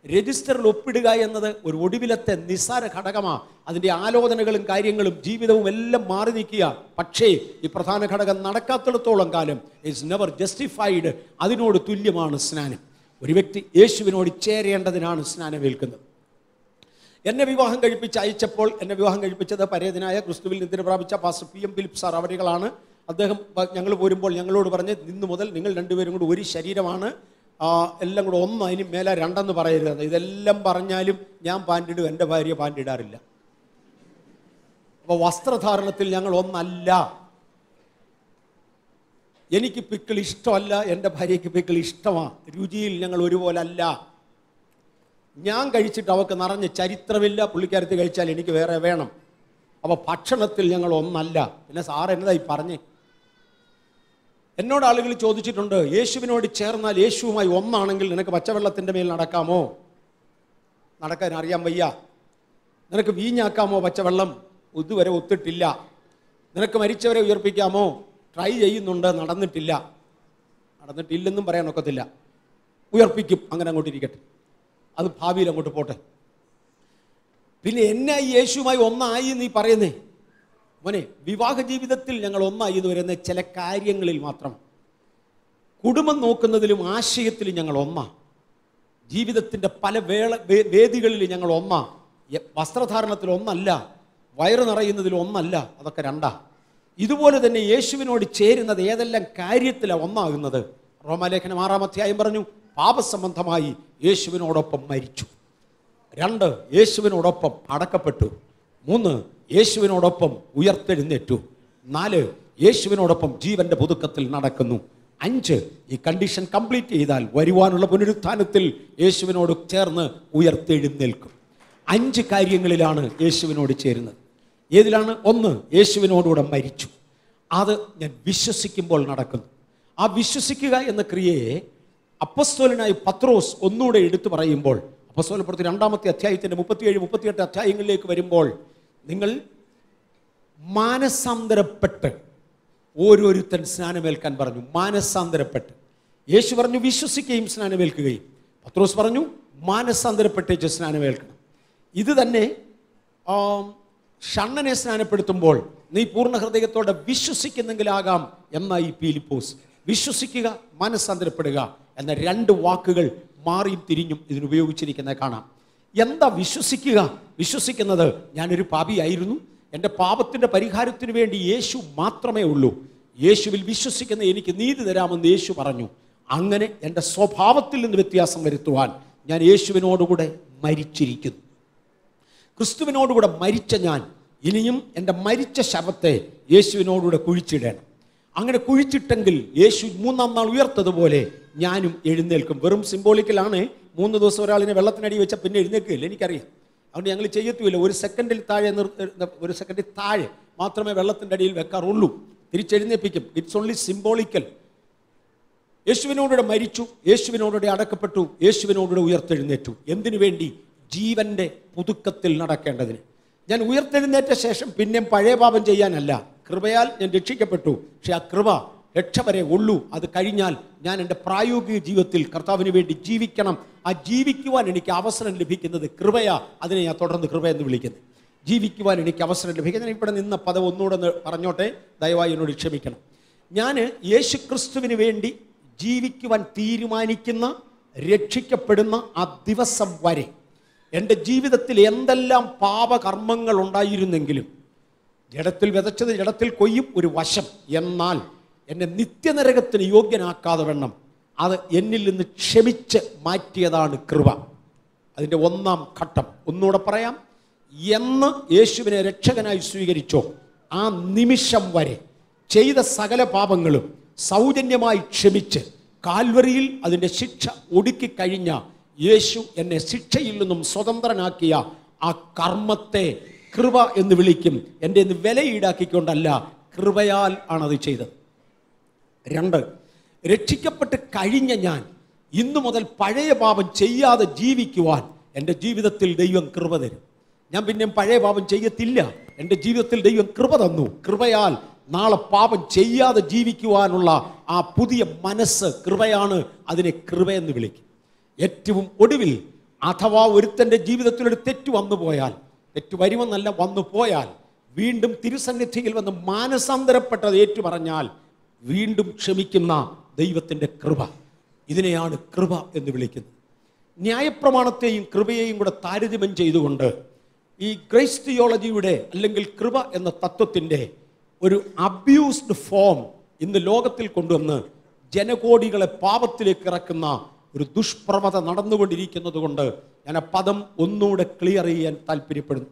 രജിസ്റ്ററിൽ ഒപ്പിടുക എന്നത് ഒരു ഒടുവിലത്തെ നിസ്സാര ഘടകമാണ് അതിൻ്റെ ആലോചനകളും കാര്യങ്ങളും ജീവിതവും എല്ലാം മാറി നിൽക്കുക പക്ഷേ ഈ പ്രധാന ഘടകം നടക്കാത്തിടത്തോളം കാലം ഇറ്റ്സ് നെവർ ജസ്റ്റിഫൈഡ് അതിനോട് തുല്യമാണ് സ്നാനം ഒരു വ്യക്തി യേശുവിനോട് ചേരേണ്ടതിനാണ് സ്നാനമേൽക്കുന്നത് എന്നെ വിവാഹം കഴിപ്പിച്ച് അയച്ചപ്പോൾ എന്നെ വിവാഹം കഴിപ്പിച്ചത് പരേതനായ ക്രിസ്തുവിൽ നിദ്ര പ്രാപിച്ച pastor P M Philip sir അവരുകളാണ് അദ്ദേഹം ഞങ്ങൾ പോരുമ്പോൾ ഞങ്ങളോട് പറഞ്ഞ് ഇന്ന് മുതൽ നിങ്ങൾ രണ്ടുപേരും കൂടി ഒരു ശരീരമാണ് ആ, എല്ലാം കൂടെ ഒന്ന് അതിന് മേലെ രണ്ടെന്ന് പറയരുത് ഇതെല്ലാം പറഞ്ഞാലും ഞാൻ പാൻറ്റിടും എൻ്റെ ഭാര്യ പാൻറ്റിടാറില്ല അപ്പോൾ വസ്ത്രധാരണത്തിൽ ഞങ്ങൾ ഒന്നല്ല എനിക്ക് പിക്കിൾ ഇഷ്ടമല്ല എൻ്റെ ഭാര്യയ്ക്ക് പിക്കിൾ ഇഷ്ടമാണ് രുചിയിൽ ഞങ്ങൾ ഒരുപോലെ അല്ല ഞാൻ കഴിച്ചിട്ട് അവൾക്ക് നിറഞ്ഞ ചരിത്രമില്ല പുള്ളിക്കാരത്ത് കഴിച്ചാൽ എനിക്ക് വേറെ വേണം അപ്പോൾ ഭക്ഷണത്തിൽ ഞങ്ങൾ ഒന്നല്ല പിന്നെ സാർ എന്നതായി പറഞ്ഞേ എന്നോട് ആളുകൾ ചോദിച്ചിട്ടുണ്ട് യേശുവിനോട് ചേർന്നാൽ യേശുവുമായി ഒന്നാണെങ്കിൽ നിനക്ക് പച്ചവെള്ളത്തിൻ്റെ മേൽ നടക്കാമോ നടക്കാൻ അറിയാൻ വയ്യ നിനക്ക് വീഞ്ഞാക്കാമോ പച്ചവെള്ളം ഇതുവരെ ഒത്തിട്ടില്ല നിനക്ക് മരിച്ചവരെ ഉയർപ്പിക്കാമോ ട്രൈ ചെയ്യുന്നുണ്ട് നടന്നിട്ടില്ല നടന്നിട്ടില്ലെന്നും പറയാൻ ഒക്കത്തില്ല ഉയർപ്പിക്കും അങ്ങനെ അങ്ങോട്ട് ഇരിക്കട്ടെ അത് ഭാവിയിൽ അങ്ങോട്ട് പോട്ടെ പിന്നെ എന്നെ ഈ യേശുവുമായി ഒന്നായി നീ പറയുന്നേ മോനെ വിവാഹ ജീവിതത്തിൽ ഞങ്ങൾ ഒന്നായി എന്ന് വരുന്ന ചില കാര്യങ്ങളിൽ മാത്രം കുടുംബം നോക്കുന്നതിലും ആശയത്തിലും ഞങ്ങൾ ഒന്നാ ജീവിതത്തിൻ്റെ പല വേള വേ- വേദികളിൽ ഞങ്ങൾ ഒന്നാ എ- വസ്ത്രധാരണത്തിൽ ഒന്നല്ല വയറ് നിറയുന്നതിൽ ഒന്നല്ല അതൊക്കെ രണ്ടാ ഇതുപോലെ തന്നെ യേശുവിനോട് ചേരുന്നത് ഏതെല്ലാം കാര്യത്തിലാണ് ഒന്നാകുന്നത് റോമാലേഖനം ആറാം അധ്യായം പറഞ്ഞു പാപസംബന്ധമായി യേശുവിനോടൊപ്പം മരിച്ചു രണ്ട് യേശുവിനോടൊപ്പം അടക്കപ്പെട്ടു മൂന്ന് യേശുവിനോടൊപ്പം ഉയർത്തെഴുന്നേറ്റു നാല് യേശുവിനോടൊപ്പം ജീവന്റെ പുതുക്കത്തിൽ നടക്കുന്നു അഞ്ച് ഈ കണ്ടീഷൻ കംപ്ലീറ്റ് ചെയ്താൽ വരുവാനുള്ള പുനരുത്ഥാനത്തിൽ യേശുവിനോട് ചേർന്ന് ഉയർത്തെഴുന്നേൽക്കും അഞ്ച് കാര്യങ്ങളിലാണ് യേശുവിനോട് ചേരുന്നത് ഏതിലാണ് ഒന്ന് യേശുവിനോടുകൂടെ മരിച്ചു അത് ഞാൻ വിശ്വസിക്കുമ്പോൾ നടക്കുന്നു ആ വിശ്വസിക്കുക എന്ന ക്രിയയെ അപ്പസ്തോലനായി പത്രോസ് ഒന്നുകൂടെ എടുത്തു പറയുമ്പോൾ അപ്പസ്തോലപ്പുറത്ത് രണ്ടാമത്തെ അധ്യായത്തിൻ്റെ മുപ്പത്തിയേഴ് മുപ്പത്തിയെട്ട് അധ്യായങ്ങളിലേക്ക് വരുമ്പോൾ നിങ്ങൾ മാനസാന്തരപ്പെട്ട് ഓരോരുത്തൻ സ്നാനമേൽക്കാൻ പറഞ്ഞു മാനസാന്തരപ്പെട്ട് യേശു പറഞ്ഞു വിശ്വസിക്കുകയും സ്നാനമേൽക്കുകയും പത്രോസ് പറഞ്ഞു മാനസാന്തരപ്പെട്ടേച്ച് സ്നാനമേൽക്കണം ഇത് തന്നെ ആം, ഷണ്ണനെ സ്നാനപ്പെടുത്തുമ്പോൾ നീ പൂർണ്ണ ഹൃദയത്തോടെ വിശ്വസിക്കുന്നെങ്കിലാകാം എന്നായി പീലിപ്പോസ് വിശ്വസിക്കുക മനസ്സാന്തരപ്പെടുക എന്ന രണ്ട് വാക്കുകൾ മാറിയും തിരിഞ്ഞും ഇതിനുപയോഗിച്ചിരിക്കുന്നത് കാണാം എന്താ വിശ്വസിക്കുക വിശ്വസിക്കുന്നത് ഞാനൊരു പാപിയായിരുന്നു എൻ്റെ പാപത്തിൻ്റെ പരിഹാരത്തിന് വേണ്ടി യേശു മാത്രമേ ഉള്ളൂ യേശുവിൽ വിശ്വസിക്കുന്ന എനിക്ക് നീതി തരാമെന്ന് യേശു പറഞ്ഞു അങ്ങനെ എൻ്റെ സ്വഭാവത്തിൽ നിന്ന് വ്യത്യാസം വരുത്തുവാൻ ഞാൻ യേശുവിനോടുകൂടെ മരിച്ചിരിക്കുന്നു ക്രിസ്തുവിനോടുകൂടെ മരിച്ച ഞാൻ ഇനിയും എൻ്റെ മരിച്ച ശവത്തെ യേശുവിനോടുകൂടെ കുഴിച്ചിടണം അങ്ങനെ കുഴിച്ചിട്ടെങ്കിൽ യേശു മൂന്നാം നാൾ ഉയർത്തതുപോലെ ഞാനും എഴുന്നേൽക്കും വെറും സിംബോളിക്കലാണ് മൂന്ന് ദിവസം ഒരാളിനെ വെള്ളത്തിനടി വെച്ചാൽ പിന്നെ എഴുന്നേൽക്കില്ല എനിക്കറിയാം അതുകൊണ്ട് ഞങ്ങൾ ചെയ്യത്തുമില്ല ഒരു സെക്കൻഡിൽ താഴെ നിർ- ഒരു സെക്കൻഡിൽ താഴെ മാത്രമേ വെള്ളത്തിൻ്റെ അടിയിൽ വെക്കാറുള്ളൂ തിരിച്ചെഴുന്നേൽപ്പിക്കും ഇറ്റ്സ് ഓൺലി സിംബോളിക്കൽ യേശുവിനോടുകൂടെ മരിച്ചു യേശുവിനോടുകൂടെ അടക്കപ്പെട്ടു യേശുവിനോടുകൂടെ ഉയർത്തെഴുന്നേറ്റു എന്തിനു വേണ്ടി ജീവന്റെ പുതുക്കത്തിൽ നടക്കേണ്ടതിന് ഞാൻ ഉയർത്തെഴുന്നേറ്റ ശേഷം പിന്നെയും പഴയ പാപം ചെയ്യാനല്ല കൃപയാൽ ഞാൻ രക്ഷിക്കപ്പെട്ടു പക്ഷെ ആ കൃപ രക്ഷ വരെ ഉള്ളൂ അത് കഴിഞ്ഞാൽ ഞാൻ എൻ്റെ പ്രായോഗിക ജീവിതത്തിൽ കർത്താവിന് വേണ്ടി ജീവിക്കണം ആ ജീവിക്കുവാൻ എനിക്ക് അവസരം ലഭിക്കുന്നത് കൃപയാ അതിനെ ഞാൻ തുടർന്ന് കൃപ എന്ന് വിളിക്കുന്നത് ജീവിക്കുവാൻ എനിക്ക് അവസരം ലഭിക്കുന്നത് ഞാൻ ഇവിടെ നിന്ന പദം ഒന്നുകൂടെ ഒന്ന് പറഞ്ഞോട്ടെ ദയവായി എന്നോട് ക്ഷമിക്കണം ഞാൻ യേശു ക്രിസ്തുവിന് വേണ്ടി ജീവിക്കുവാൻ തീരുമാനിക്കുന്ന രക്ഷിക്കപ്പെടുന്ന ആ ദിവസം വരെ എൻ്റെ ജീവിതത്തിൽ എന്തെല്ലാം പാപകർമ്മങ്ങൾ ഉണ്ടായിരുന്നെങ്കിലും ജഡത്തിൽ വിതച്ചത് ജഡത്തിൽ കൊയ്യും ഒരു വശം എന്നാൽ എന്നെ നിത്യനരകത്തിന് യോഗ്യനാക്കാതെ വേണം അത് എന്നിൽ നിന്ന് ക്ഷമിച്ച് മാറ്റിയതാണ് കൃപ അതിൻ്റെ ഒന്നാം ഘട്ടം ഒന്നുകൂടെ പറയാം എന്ന് യേശുവിനെ രക്ഷകനായി സ്വീകരിച്ചോ ആ നിമിഷം വരെ ചെയ്ത സകല പാപങ്ങളും സൗജന്യമായി ക്ഷമിച്ച് കാൽവറിയിൽ അതിൻ്റെ ശിക്ഷ ഒടുക്കിക്കഴിഞ്ഞ യേശു എന്നെ ശിക്ഷയിൽ നിന്നും സ്വതന്ത്രനാക്കിയ ആ കർമ്മത്തെ കൃപ എന്ന് വിളിക്കും എൻ്റെ ഇന്ന് വില ഈടാക്കിക്കൊണ്ടല്ല കൃപയാൽ ആണത് ചെയ്തത് രണ്ട് രക്ഷിക്കപ്പെട്ട് കഴിഞ്ഞ ഞാൻ ഇന്നു മുതൽ പഴയ പാപം ചെയ്യാതെ ജീവിക്കുവാൻ എൻ്റെ ജീവിതത്തിൽ ദൈവം കൃപ തരും ഞാൻ പിന്നെയും പഴയ പാപം ചെയ്യത്തില്ല എൻ്റെ ജീവിതത്തിൽ ദൈവം കൃപ തന്നു കൃപയാൽ നാളെ പാപം ചെയ്യാതെ ജീവിക്കുവാനുള്ള ആ പുതിയ മനസ്സ് കൃപയാണ് അതിനെ കൃപയെന്ന് വിളിക്കും ഏറ്റവും ഒടുവിൽ അഥവാ ഒരുത്തൻ്റെ ജീവിതത്തിൽ ഒരു തെറ്റ് വന്നു പോയാൽ തെറ്റ് വരുമെന്നല്ല വന്നു പോയാൽ വീണ്ടും തിരുസന്നിധിയിൽ വന്ന് മാനസാന്തരപ്പെട്ടത് ഏറ്റുപറഞ്ഞാൽ വീണ്ടും ക്ഷമിക്കുന്ന ദൈവത്തിൻ്റെ കൃപ ഇതിനെയാണ് കൃപ എന്ന് വിളിക്കുന്നത് ന്യായപ്രമാണത്തെയും കൃപയെയും കൂടെ താരതമ്യം ചെയ്തുകൊണ്ട് ഈ ഗ്രേസ് തിയോളജിയുടെ അല്ലെങ്കിൽ കൃപ എന്ന തത്വത്തിൻ്റെ ഒരു അബ്യൂസ്ഡ് ഫോം ഇന്ന് ലോകത്തിൽ കൊണ്ടുവന്ന് ജനകോടികളെ പാപത്തിലേക്ക് ഇറക്കുന്ന ഒരു ദുഷ്പ്രവത നടന്നുകൊണ്ടിരിക്കുന്നത് കൊണ്ട് ഞാൻ ആ പദം ഒന്നുകൂടെ ക്ലിയർ ചെയ്യാൻ താല്പര്യപ്പെടുന്നു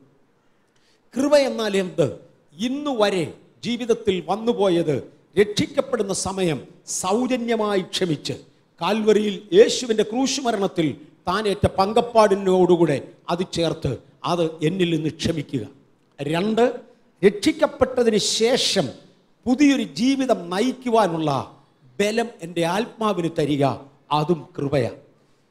കൃപ എന്നാൽ എന്ത് ഇന്നു വരെ ജീവിതത്തിൽ വന്നുപോയത് രക്ഷിക്കപ്പെടുന്ന സമയം സൗജന്യമായി ക്ഷമിച്ച് കാൽവരിയിൽ യേശുവിൻ്റെ ക്രൂശ് മരണത്തിൽ താനേറ്റ പങ്കപ്പാടിനോടുകൂടെ അത് ചേർത്ത് അത് എന്നിൽ നിന്ന് ക്ഷമിക്കുക രണ്ട് രക്ഷിക്കപ്പെട്ടതിന് ശേഷം പുതിയൊരു ജീവിതം നയിക്കുവാനുള്ള ബലം എൻ്റെ ആത്മാവിന് തരിക അതും കൃപയാണ്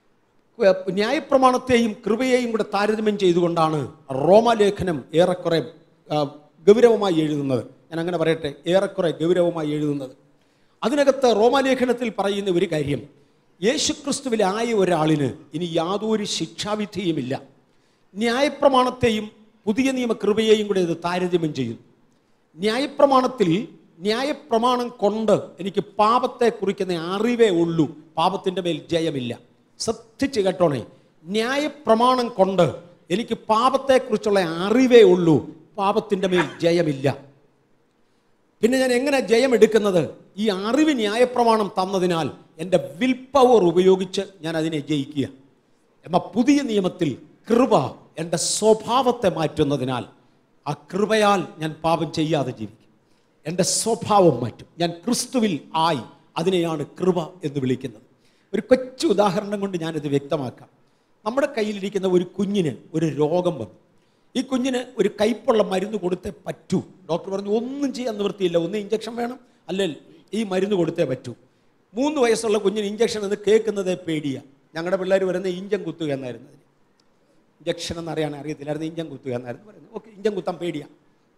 ന്യായപ്രമാണത്തെയും കൃപയെയും കൂടെ താരതമ്യം ചെയ്തുകൊണ്ടാണ് റോമാലേഖനം ഏറെക്കുറെ ആ, ഗൗരവമായി എഴുതുന്നത് ഞാൻ അങ്ങനെ പറയട്ടെ ഏറെക്കുറെ ഗൗരവമായി എഴുതുന്നത് അതിനകത്ത് റോമാലേഖനത്തിൽ പറയുന്ന ഒരു കാര്യം യേശുക്രിസ്തുവിലായ ഒരാളിന് ഇനി യാതൊരു ശിക്ഷാവിധിയുമില്ല ന്യായപ്രമാണത്തെയും പുതിയ നിയമ കൃപയെയും കൂടെ ഇത് താരതമ്യം ചെയ്യുന്നു ന്യായപ്രമാണത്തിൽ ന്യായപ്രമാണം കൊണ്ട് എനിക്ക് പാപത്തെ കുറിക്കുന്ന അറിവേ ഉള്ളൂ പാപത്തിൻ്റെ മേൽ ജയമില്ല ശ്രദ്ധിച്ച് കേട്ടോണേ ന്യായപ്രമാണം കൊണ്ട് എനിക്ക് പാപത്തെക്കുറിച്ചുള്ള അറിവേ ഉള്ളൂ പാപത്തിൻ്റെ മേൽ ജയമില്ല പിന്നെ ഞാൻ എങ്ങനെ ജയം എടുക്കുന്നത് ഈ അറിവ് ന്യായപ്രമാണം തന്നതിനാൽ എൻ്റെ വിൽ പവർ ഉപയോഗിച്ച് ഞാൻ അതിനെ ജയിക്കുക എന്നാൽ പുതിയ നിയമത്തിൽ കൃപ എൻ്റെ സ്വഭാവത്തെ മാറ്റുന്നതിനാൽ ആ കൃപയാൽ ഞാൻ പാപം ചെയ്യാതെ ജീവിക്കും എൻ്റെ സ്വഭാവം മാറ്റും ഞാൻ ക്രിസ്തുവിൽ ആയി അതിനെയാണ് കൃപ എന്ന് വിളിക്കുന്നത് ഒരു കൊച്ചു ഉദാഹരണം കൊണ്ട് ഞാനിത് വ്യക്തമാക്കാം നമ്മുടെ കയ്യിലിരിക്കുന്ന ഒരു കുഞ്ഞിന് ഒരു രോഗം വന്നു ഈ കുഞ്ഞിന് ഒരു കയ്പുള്ള മരുന്ന് കൊടുത്തേ പറ്റൂ ഡോക്ടർ പറഞ്ഞു ഒന്നും ചെയ്യാൻ നിവൃത്തിയില്ല ഒന്ന് ഇഞ്ചക്ഷൻ വേണം അല്ലെങ്കിൽ ഈ മരുന്ന് കൊടുത്തേ പറ്റൂ മൂന്ന് വയസ്സുള്ള കുഞ്ഞിന് ഇഞ്ചക്ഷൻ എന്ന് കേൾക്കുന്നതേ പേടിയാ ഞങ്ങളുടെ പിള്ളേർ വരുന്ന ഇഞ്ചൻ കുത്തുക എന്നായിരുന്നു അതിന് ഇഞ്ചക്ഷൻ എന്നറിയാൻ അറിയത്തില്ലായിരുന്നു ഇഞ്ചൻ കുത്തുക എന്നായിരുന്നു പറയുന്നത് ഓക്കെ ഇഞ്ചൻ കുത്താൻ പേടിയാ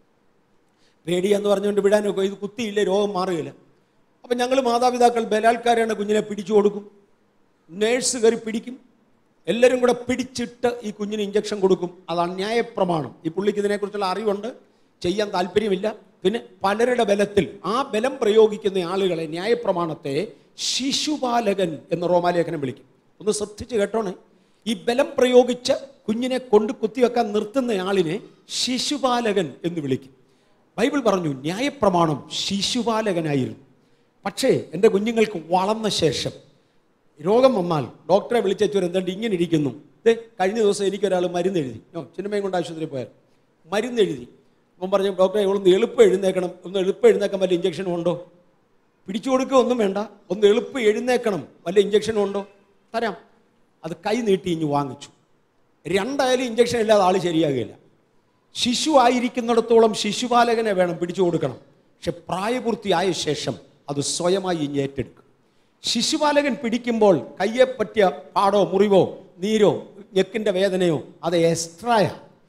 പേടിയെന്ന് പറഞ്ഞുകൊണ്ട് വിടാനൊക്കെ ഇത് കുത്തിയില്ലേ രോഗം മാറുകയില്ല അപ്പം ഞങ്ങൾ മാതാപിതാക്കൾ ബലാത്കാരാണ് കുഞ്ഞിനെ പിടിച്ചു കൊടുക്കും നേഴ്സ് കയറി പിടിക്കും എല്ലാവരും കൂടെ പിടിച്ചിട്ട് ഈ കുഞ്ഞിന് ഇഞ്ചക്ഷൻ കൊടുക്കും അതാണ് ന്യായപ്രമാണം ഈ പുള്ളിക്ക് ഇതിനെക്കുറിച്ചുള്ള അറിവുണ്ട് ചെയ്യാൻ താല്പര്യമില്ല പിന്നെ പലരുടെ ബലത്തിൽ ആ ബലം പ്രയോഗിക്കുന്ന ആളുകളെ ന്യായപ്രമാണത്തെ ശിശുപാലകൻ എന്ന് റോമാലേഖനം വിളിക്കും ഒന്ന് ശ്രദ്ധിച്ച് കേട്ടോണേ ഈ ബലം പ്രയോഗിച്ച് കുഞ്ഞിനെ കൊണ്ട് കുത്തിവെക്കാൻ നിർത്തുന്ന ആളിനെ ശിശുപാലകൻ എന്ന് വിളിക്കും ബൈബിൾ പറഞ്ഞു ന്യായപ്രമാണം ശിശുപാലകനായിരുന്നു പക്ഷേ എൻ്റെ കുഞ്ഞുങ്ങൾക്ക് വളർന്ന ശേഷം രോഗം വന്നാൽ ഡോക്ടറെ വിളിച്ചു എന്തുണ്ട് ഇങ്ങനെ ഇരിക്കുന്നു ദേ കഴിഞ്ഞ ദിവസം എനിക്കൊരാൾ മരുന്ന് എഴുതി നോ ചിന്നമയും കൊണ്ട് ആശുപത്രിയിൽ പോയാൽ മരുന്ന് എഴുതി അപ്പം പറഞ്ഞു ഡോക്ടറെ ഇവളൊന്ന് എളുപ്പം എഴുന്നേക്കണം ഒന്ന് എളുപ്പം എഴുന്നേക്കാൻ വല്ല ഇഞ്ചക്ഷനും ഉണ്ടോ പിടിച്ചു കൊടുക്കുക ഒന്നും വേണ്ട ഒന്ന് എളുപ്പം എഴുന്നേക്കണം വല്ല ഇഞ്ചക്ഷനും ഉണ്ടോ തരാം അത് കൈ നീട്ടി ഇഞ്ഞ് വാങ്ങിച്ചു രണ്ടായാലും ഇഞ്ചക്ഷൻ ഇല്ലാതെ ആൾ ശരിയാകുകയില്ല ശിശു ആയിരിക്കുന്നിടത്തോളം ശിശുപാലകനെ വേണം പിടിച്ചു കൊടുക്കണം പക്ഷെ പ്രായപൂർത്തിയായ ശേഷം അത് സ്വയമായി ഇഞ്ഞ് ഏറ്റെടുക്കും ശിശുപാലകൻ പിടിക്കുമ്പോൾ കയ്യെ പറ്റിയ പാടോ മുറിവോ നീരോ ഞെക്കിൻ്റെ വേദനയോ അത് എക്സ്ട്രായ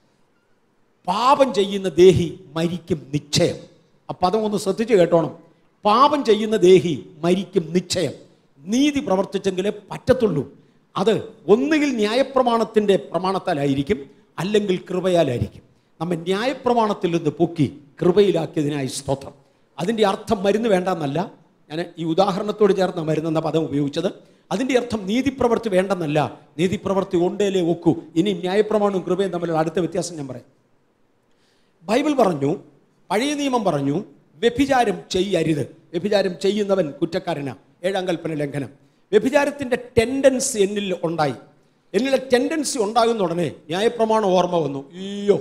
പാപം ചെയ്യുന്ന ദേഹി മരിക്കും നിശ്ചയം ആ പദം ഒന്ന് ശ്രദ്ധിച്ച് കേട്ടോണം പാപം ചെയ്യുന്ന ദേഹി മരിക്കും നിശ്ചയം നീതി പ്രവർത്തിച്ചെങ്കിലേ പറ്റത്തുള്ളൂ അത് ഒന്നുകിൽ ന്യായപ്രമാണത്തിൻ്റെ പ്രമാണത്താലായിരിക്കും അല്ലെങ്കിൽ കൃപയാലായിരിക്കും നമ്മെ ന്യായപ്രമാണത്തിൽ നിന്ന് പൊക്കി കൃപയിലാക്കിയതിനായി സ്തോത്രം അതിൻ്റെ അർത്ഥം മരുന്ന് വേണ്ടെന്നല്ല ഞാൻ ഈ ഉദാഹരണത്തോട് ചേർന്ന മരുന്നെന്ന പദം ഉപയോഗിച്ചത് അതിൻ്റെ അർത്ഥം നീതിപ്രവൃത്തി വേണ്ടെന്നല്ല നീതിപ്രവൃത്തി ഉണ്ടേലേ ഒക്കൂ ഇനി ന്യായപ്രമാണവും കൃപയും തമ്മിലുള്ള അടുത്ത വ്യത്യാസം ഞാൻ പറയാം ബൈബിൾ പറഞ്ഞു പഴയ നിയമം പറഞ്ഞു വ്യഭിചാരം ചെയ്യരുത് വ്യഭിചാരം ചെയ്യുന്നവൻ കുറ്റക്കാരനാ ഏഴാം കൽപ്പന ലംഘനം വ്യഭിചാരത്തിൻ്റെ ടെൻഡൻസി എന്നിൽ ഉണ്ടായി എന്നിലെ ടെൻഡൻസി ഉണ്ടാകുന്ന ഉടനെ ന്യായപ്രമാണം ഓർമ്മ വന്നു അയ്യോ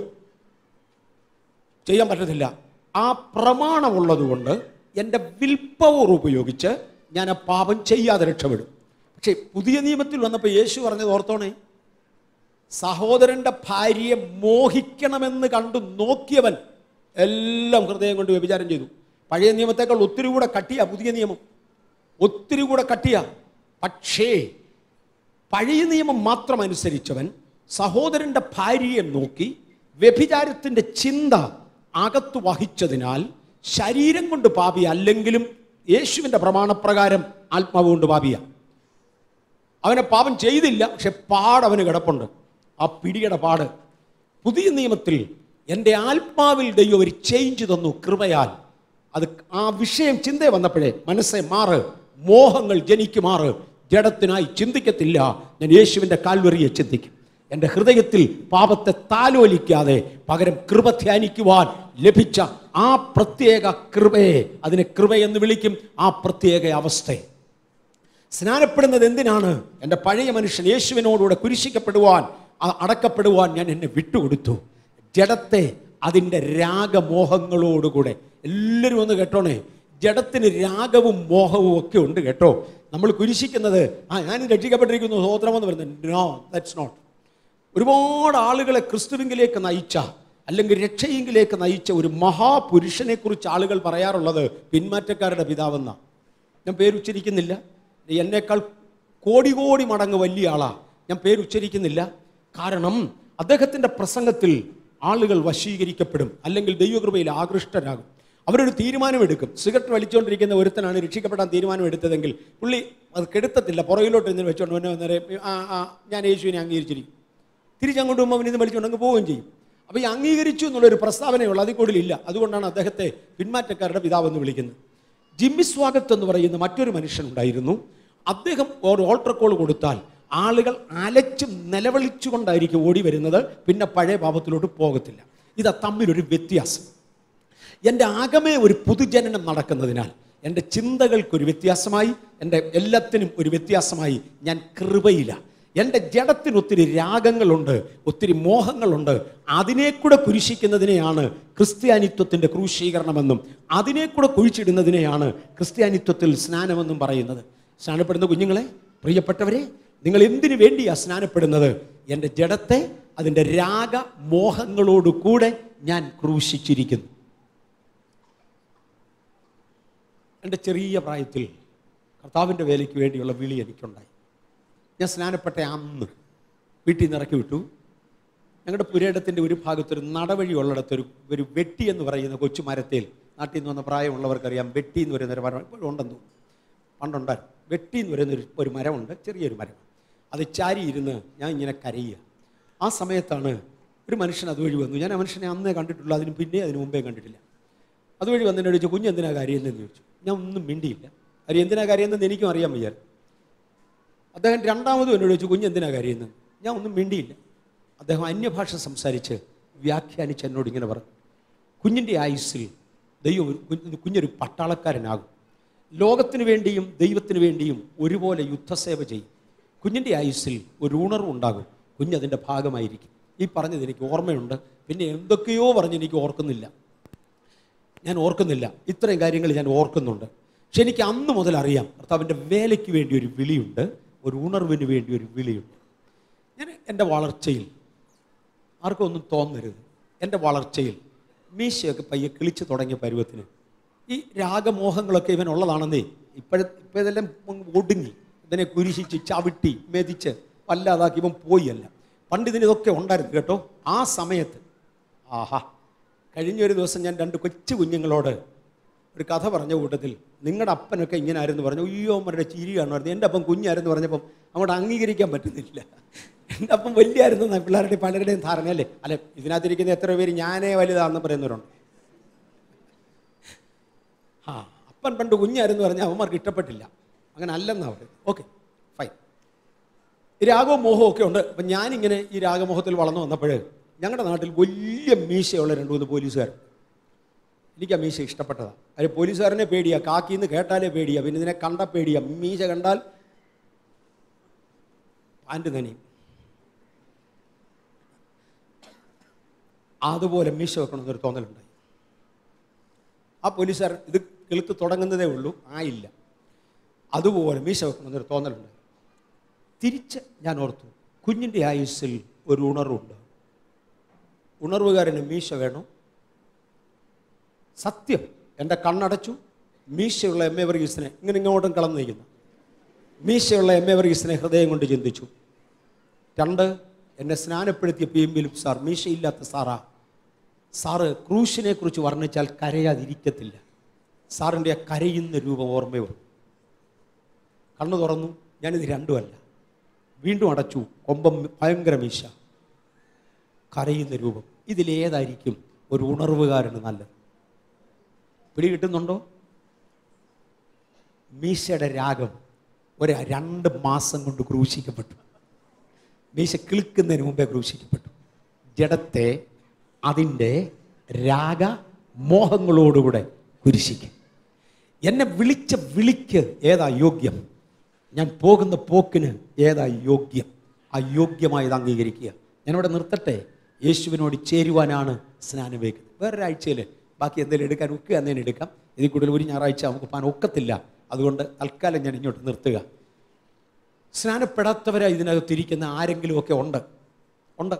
ചെയ്യാൻ പറ്റത്തില്ല ആ പ്രമാണമുള്ളതുകൊണ്ട് എൻ്റെ വിൽ പവർ ഉപയോഗിച്ച് ഞാൻ ആ പാപം ചെയ്യാതെ രക്ഷപ്പെടും പക്ഷേ പുതിയ നിയമത്തിൽ വന്നപ്പോൾ യേശു പറഞ്ഞത് ഓർത്തോണേ സഹോദരന്റെ ഭാര്യയെ മോഹിക്കണമെന്ന് കണ്ടു നോക്കിയവൻ എല്ലാം ഹൃദയം കൊണ്ട് വ്യഭിചാരം ചെയ്തു പഴയ നിയമത്തേക്കാൾ ഒത്തിരി കൂടെ കട്ടിയ പുതിയ നിയമം ഒത്തിരി കൂടെ കട്ടിയ പക്ഷേ പഴയ നിയമം മാത്രം അനുസരിച്ചവൻ സഹോദരന്റെ ഭാര്യയെ നോക്കി വ്യഭിചാരത്തിന്റെ ചിന്ത അകത്തു വഹിച്ചതിനാൽ ശരീരം കൊണ്ട് പാപി അല്ലെങ്കിലും യേശുവിൻ്റെ പ്രമാണപ്രകാരം ആത്മാവ് കൊണ്ട് പാപിയ അവനെ പാപം ചെയ്തില്ല പക്ഷെ പാട് അവന് കിടപ്പുണ്ട് ആ പിടിയുടെ പാട് പുതിയ നിയമത്തിൽ എൻ്റെ ആത്മാവിൽ ദൈവം ഒരു ചേഞ്ച് തന്നു കൃപയാൽ അത് ആ വിഷയം ചിന്ത വന്നപ്പോഴേ മനസ്സെ മാറ് മോഹങ്ങൾ ജനിക്കുമാറ് ജഡത്തിനായി ചിന്തിക്കത്തില്ല ഞാൻ യേശുവിൻ്റെ കാൽവറിയെ ചിന്തിക്കും എൻ്റെ ഹൃദയത്തിൽ പാപത്തെ താലോലിക്കാതെ പകരം കൃപ ധ്യാനിക്കുവാൻ ലഭിച്ച ആ പ്രത്യേക കൃപയെ അതിനെ കൃപയെന്ന് വിളിക്കും ആ പ്രത്യേക അവസ്ഥയെ സ്നാനപ്പെടുന്നത് എന്തിനാണ് എൻ്റെ പഴയ മനുഷ്യൻ യേശുവിനോടുകൂടെ കുരിശിക്കപ്പെടുവാൻ അ- അടക്കപ്പെടുവാൻ ഞാൻ എന്നെ വിട്ടുകൊടുത്തു ജഡത്തെ അതിൻ്റെ രാഗമോഹങ്ങളോടുകൂടെ എല്ലാവരും ഒന്ന് കേട്ടോണേ ജഡത്തിന് രാഗവും മോഹവും ഒക്കെ ഉണ്ട് കേട്ടോ നമ്മൾ കുരിശിക്കുന്നത് ആ ഞാൻ രക്ഷിക്കപ്പെട്ടിരിക്കുന്നു സ്വോത്രമെന്ന് പറയുന്നത് നോ ദാറ്റ്സ് നോട്ട് ഒരുപാട് ആളുകളെ ക്രിസ്തുവിങ്കിലേക്ക് നയിച്ച അല്ലെങ്കിൽ രക്ഷയെങ്കിലേക്ക് നയിച്ച ഒരു മഹാപുരുഷനെ കുറിച്ച് ആളുകൾ പറയാറുള്ളത് പിന്മാറ്റക്കാരുടെ പിതാവെന്ന ഞാൻ പേരുച്ചരിക്കുന്നില്ല എന്നേക്കാൾ കോടി കോടി മടങ്ങ് വലിയ ആളാ ഞാൻ പേരുച്ചരിക്കുന്നില്ല കാരണം അദ്ദേഹത്തിൻ്റെ പ്രസംഗത്തിൽ ആളുകൾ വശീകരിക്കപ്പെടും അല്ലെങ്കിൽ ദൈവകൃപയിൽ ആകൃഷ്ടരാകും അവരൊരു തീരുമാനമെടുക്കും സിഗരറ്റ് വലിച്ചുകൊണ്ടിരിക്കുന്ന ഒരുത്തനാണ് രക്ഷിക്കപ്പെടാൻ തീരുമാനം എടുത്തതെങ്കിൽ പുള്ളി അത് കെടുത്തത്തില്ല പുറകിലോട്ട് ഇന്ന് വെച്ചോണ്ട് വന്നെ വന്നേരം ആ ആ ഞാൻ യേശുവിനെ അംഗീകരിച്ചിരിക്കും തിരിച്ചങ്ങോട്ട് പോകുമ്പോൾ അവൻ ഇത് വലിച്ചുകൊണ്ട് അങ്ങ് പോവുകയും ചെയ്യും അപ്പോൾ ഈ അംഗീകരിച്ചു എന്നുള്ളൊരു പ്രസ്താവനയുള്ള അതിൽ കൂടുതലില്ല അതുകൊണ്ടാണ് അദ്ദേഹത്തെ പിന്മാറ്റക്കാരുടെ പിതാവെന്ന് വിളിക്കുന്നത് ജിമ്മി സ്വാഗത്ത് എന്ന് പറയുന്ന മറ്റൊരു മനുഷ്യനുണ്ടായിരുന്നു അദ്ദേഹം ഒരു ഓൾട്ടർ കോൾ കൊടുത്താൽ ആളുകൾ അലച്ചും നിലവിളിച്ചുകൊണ്ടായിരിക്കും ഓടി വരുന്നത് പിന്നെ പഴയ പാപത്തിലോട്ട് പോകത്തില്ല ഇതാ തമ്മിലൊരു വ്യത്യാസം എൻ്റെ ആകമേ ഒരു പുതുജനനം നടക്കുന്നതിനാൽ എൻ്റെ ചിന്തകൾക്കൊരു വ്യത്യാസമായി എൻ്റെ എല്ലാത്തിനും ഒരു വ്യത്യാസമായി ഞാൻ കൃപയില്ല എൻ്റെ ജഡത്തിന് ഒത്തിരി രാഗങ്ങളുണ്ട് ഒത്തിരി മോഹങ്ങളുണ്ട് അതിനെ കൂടെ കുരിശിക്കുന്നതിനെയാണ് ക്രിസ്ത്യാനിത്വത്തിൻ്റെ ക്രൂശീകരണമെന്നും അതിനെ കൂടെ കുഴിച്ചിടുന്നതിനെയാണ് ക്രിസ്ത്യാനിത്വത്തിൽ സ്നാനമെന്നും പറയുന്നത് സ്നാനപ്പെടുന്ന കുഞ്ഞുങ്ങളെ പ്രിയപ്പെട്ടവരെ നിങ്ങൾ എന്തിനു വേണ്ടിയാ സ്നാനപ്പെടുന്നത് എൻ്റെ ജഡത്തെ അതിൻ്റെ രാഗ മോഹങ്ങളോട് കൂടെ ഞാൻ ക്രൂശിച്ചിരിക്കുന്നു എൻ്റെ ചെറിയ പ്രായത്തിൽ കർത്താവിൻ്റെ വേലയ്ക്ക് വേണ്ടിയുള്ള വിളി എനിക്കുണ്ടായി ഞാൻ സ്നാനപ്പെട്ട അന്ന് വീട്ടിൽ നിന്ന് ഇറക്കി വിട്ടു ഞങ്ങളുടെ പുരയിടത്തിൻ്റെ ഒരു ഭാഗത്തൊരു നടവഴി ഉള്ളിടത്തൊരു ഒരു വെട്ടി എന്ന് പറയുന്ന കൊച്ചു മരത്തേൽ നാട്ടിൽ നിന്ന് വന്ന പ്രായമുള്ളവർക്കറിയാം വെട്ടി എന്ന് പറയുന്ന ഒരു മരം ഇപ്പോഴും ഉണ്ടെന്ന് തോന്നുന്നു പണ്ടുണ്ടായിരുന്നു വെട്ടി എന്ന് പറയുന്ന ഒരു ഒരു മരമുണ്ട് ചെറിയൊരു മരം അത് ചാരി ഇരുന്ന് ഞാൻ ഇങ്ങനെ കരയുക ആ സമയത്താണ് ഒരു മനുഷ്യൻ അതുവഴി വന്നു ഞാൻ ആ മനുഷ്യനെ അന്നേ കണ്ടിട്ടുള്ളൂ അതിന് പിന്നെ അതിന് മുമ്പേ കണ്ടിട്ടില്ല അതുവഴി വന്നതിനെ ചോദിച്ചു കുഞ്ഞ് എന്തിനാ കാര്യമെന്ന് ചോദിച്ചു ഞാൻ ഒന്നും മിണ്ടിയില്ല കാര്യം എന്തിനാ കാര്യമെന്ന് എനിക്കും അറിയാൻ വയ്യാൽ അദ്ദേഹം രണ്ടാമതും എന്നോട് ചോദിച്ചു കുഞ്ഞ് എന്തിനാ കാര്യമെന്ന് ഞാൻ ഒന്നും മിണ്ടിയില്ല അദ്ദേഹം അന്യഭാഷ സംസാരിച്ച് വ്യാഖ്യാനിച്ച് എന്നോട് ഇങ്ങനെ പറഞ്ഞു കുഞ്ഞിൻ്റെ ആയുസ്സിൽ ദൈവം ഒരു കുഞ്ഞ് കുഞ്ഞൊരു പട്ടാളക്കാരനാകും ലോകത്തിന് വേണ്ടിയും ദൈവത്തിന് വേണ്ടിയും ഒരുപോലെ യുദ്ധസേവ ചെയ്യും കുഞ്ഞിൻ്റെ ആയുസ്സിൽ ഒരു ഉണർവുണ്ടാകും കുഞ്ഞതിൻ്റെ ഭാഗമായിരിക്കും ഈ പറഞ്ഞത് എനിക്ക് ഓർമ്മയുണ്ട് പിന്നെ എന്തൊക്കെയോ പറഞ്ഞ് എനിക്ക് ഓർക്കുന്നില്ല ഞാൻ ഓർക്കുന്നില്ല ഇത്രയും കാര്യങ്ങൾ ഞാൻ ഓർക്കുന്നുണ്ട് പക്ഷെ എനിക്ക് അന്ന് മുതൽ അറിയാം കർത്താവിൻ്റെ വേലയ്ക്ക് വേണ്ടി ഒരു വിളിയുണ്ട് ഒരു ഉണർവിന് വേണ്ടി ഒരു വിളിയുണ്ട് ഞാൻ എൻ്റെ വളർച്ചയിൽ ആർക്കും ഒന്നും തോന്നരുത് എൻ്റെ വളർച്ചയിൽ മീശയൊക്കെ പയ്യെ കിളിച്ചു തുടങ്ങിയ പരുവത്തിന് ഈ രാഗമോഹങ്ങളൊക്കെ ഇവനുള്ളതാണെന്നേ ഇപ്പോഴ ഇപ്പം ഇതെല്ലാം അങ്ങ് ഒടുങ്ങി ഇതിനെ കുരിശിച്ച് ചവിട്ടി മെതിച്ച് വല്ലാതാക്കി ഇവൻ പോയല്ല പണ്ട് ഇതിന് ഇതൊക്കെ ഉണ്ടായിരുന്നു കേട്ടോ ആ സമയത്ത് ആഹാ കഴിഞ്ഞൊരു ദിവസം ഞാൻ രണ്ട് കൊച്ചു കുഞ്ഞുങ്ങളോട് ഒരു കഥ പറഞ്ഞ കൂട്ടത്തിൽ നിങ്ങളുടെ അപ്പനൊക്കെ ഇങ്ങനെ ആയിരുന്നു പറഞ്ഞു അയ്യോ അമ്മരുടെ ചിരി കാണുമായിരുന്നു എൻ്റെ അപ്പം കുഞ്ഞായിരുന്നു പറഞ്ഞപ്പം അങ്ങോട്ട് അംഗീകരിക്കാൻ പറ്റുന്നില്ല എൻ്റെ അപ്പം വലിയായിരുന്നു എന്നാ പിള്ളേരുടെ പലരുടെയും ധാരണ അല്ലേ അല്ലെ ഇതിനകത്തിരിക്കുന്ന എത്ര പേര് ഞാനേ വലുതാണെന്ന് പറയുന്നവരുണ്ട് ആ അപ്പൻ പണ്ട് കുഞ്ഞായിരുന്നു പറഞ്ഞാൽ അവന്മാർക്ക് ഇഷ്ടപ്പെട്ടില്ല അങ്ങനെ അല്ലെന്നാ പറയുന്നത് ഓക്കെ ഫൈൻ ഈ രാഗവും മോഹവും ഒക്കെ ഉണ്ട് അപ്പം ഞാനിങ്ങനെ ഈ രാഗമോഹത്തിൽ വളർന്നു വന്നപ്പോൾ ഞങ്ങളുടെ നാട്ടിൽ വലിയ മീശയുള്ള രണ്ട് മൂന്ന് പോലീസുകാർ എനിക്ക് ആ മീശ ഇഷ്ടപ്പെട്ടതാണ് അത് പോലീസുകാരനെ പേടിയാ കാക്കിന്ന് കേട്ടാലേ പേടിയാ പിന്നെ ഇതിനെ കണ്ട പേടിയാ മീശ കണ്ടാൽ പാൻറ് നനയും അതുപോലെ മീശ വെക്കണമെന്നൊരു തോന്നലുണ്ടായി ആ പോലീസുകാരൻ ഇത് കിളുത്ത് തുടങ്ങുന്നതേ ഉള്ളൂ ആയില്ല അതുപോലെ മീശ വെക്കണമെന്നൊരു തോന്നലുണ്ടായി തിരിച്ച് ഞാൻ ഓർത്തു കുഞ്ഞിൻ്റെ ആയുസ്സിൽ ഒരു ഉണർവുണ്ട് ഉണർവുകാരന് മീശ വേണം സത്യം എൻ്റെ കണ്ണടച്ചു മീശയുള്ള എം എ വർഗീസിനെ ഇങ്ങനെ ഇങ്ങോട്ടും കളന്നു നിൽക്കുന്നു മീശയുള്ള എം എ വർഗീസിനെ ഹൃദയം കൊണ്ട് ചിന്തിച്ചു രണ്ട് എന്നെ സ്നാനപ്പെടുത്തിയ പി എം ഫിലിപ്പ് സാർ മീശയില്ലാത്ത സാറാ സാറ് ക്രൂശിനെ കുറിച്ച് വർണ്ണിച്ചാൽ കരയാതിരിക്കത്തില്ല സാറിൻ്റെ ആ കരയുന്ന രൂപം ഓർമ്മ വന്നു കണ്ണു തുറന്നു ഞാനിത് രണ്ടുമല്ല വീണ്ടും അടച്ചു കൊമ്പം ഭയങ്കര മീശ കരയുന്ന രൂപം ഇതിലേതായിരിക്കും ഒരു ഉണർവുകാരന് നല്ലത് പിടി കിട്ടുന്നുണ്ടോ മീശയുടെ രാഗം ഒരു രണ്ട് മാസം കൊണ്ട് ക്രൂശിക്കപ്പെട്ടു മീശ കിളിക്കുന്നതിന് മുമ്പേ ക്രൂശിക്കപ്പെട്ടു ജഡത്തെ അതിൻ്റെ രാഗ മോഹങ്ങളോടുകൂടെ കുരിശിക്കും എന്നെ വിളിച്ച വിളിക്ക് ഏതാ യോഗ്യം ഞാൻ പോകുന്ന പോക്കിന് ഏതാ യോഗ്യം ആ യോഗ്യമായത് അംഗീകരിക്കുക ഞാനിവിടെ നിർത്തട്ടെ യേശുവിനോട് ചേരുവാനാണ് സ്നാനം വയ്ക്കുന്നത് വേറൊരാഴ്ചയിൽ ബാക്കി എന്തെങ്കിലും എടുക്കാൻ ഒക്കെ എന്നതിന് എടുക്കാം ഇതിൽ കൂടുതൽ ഒരു ഞായറാഴ്ച നമുക്ക് പോകാൻ ഒക്കത്തില്ല അതുകൊണ്ട് തൽക്കാലം ഞാൻ ഇങ്ങോട്ട് നിർത്തുക സ്നാനപ്പെടാത്തവരെ ഇതിനകത്തിരിക്കുന്ന ആരെങ്കിലുമൊക്കെ ഉണ്ട് ഉണ്ട്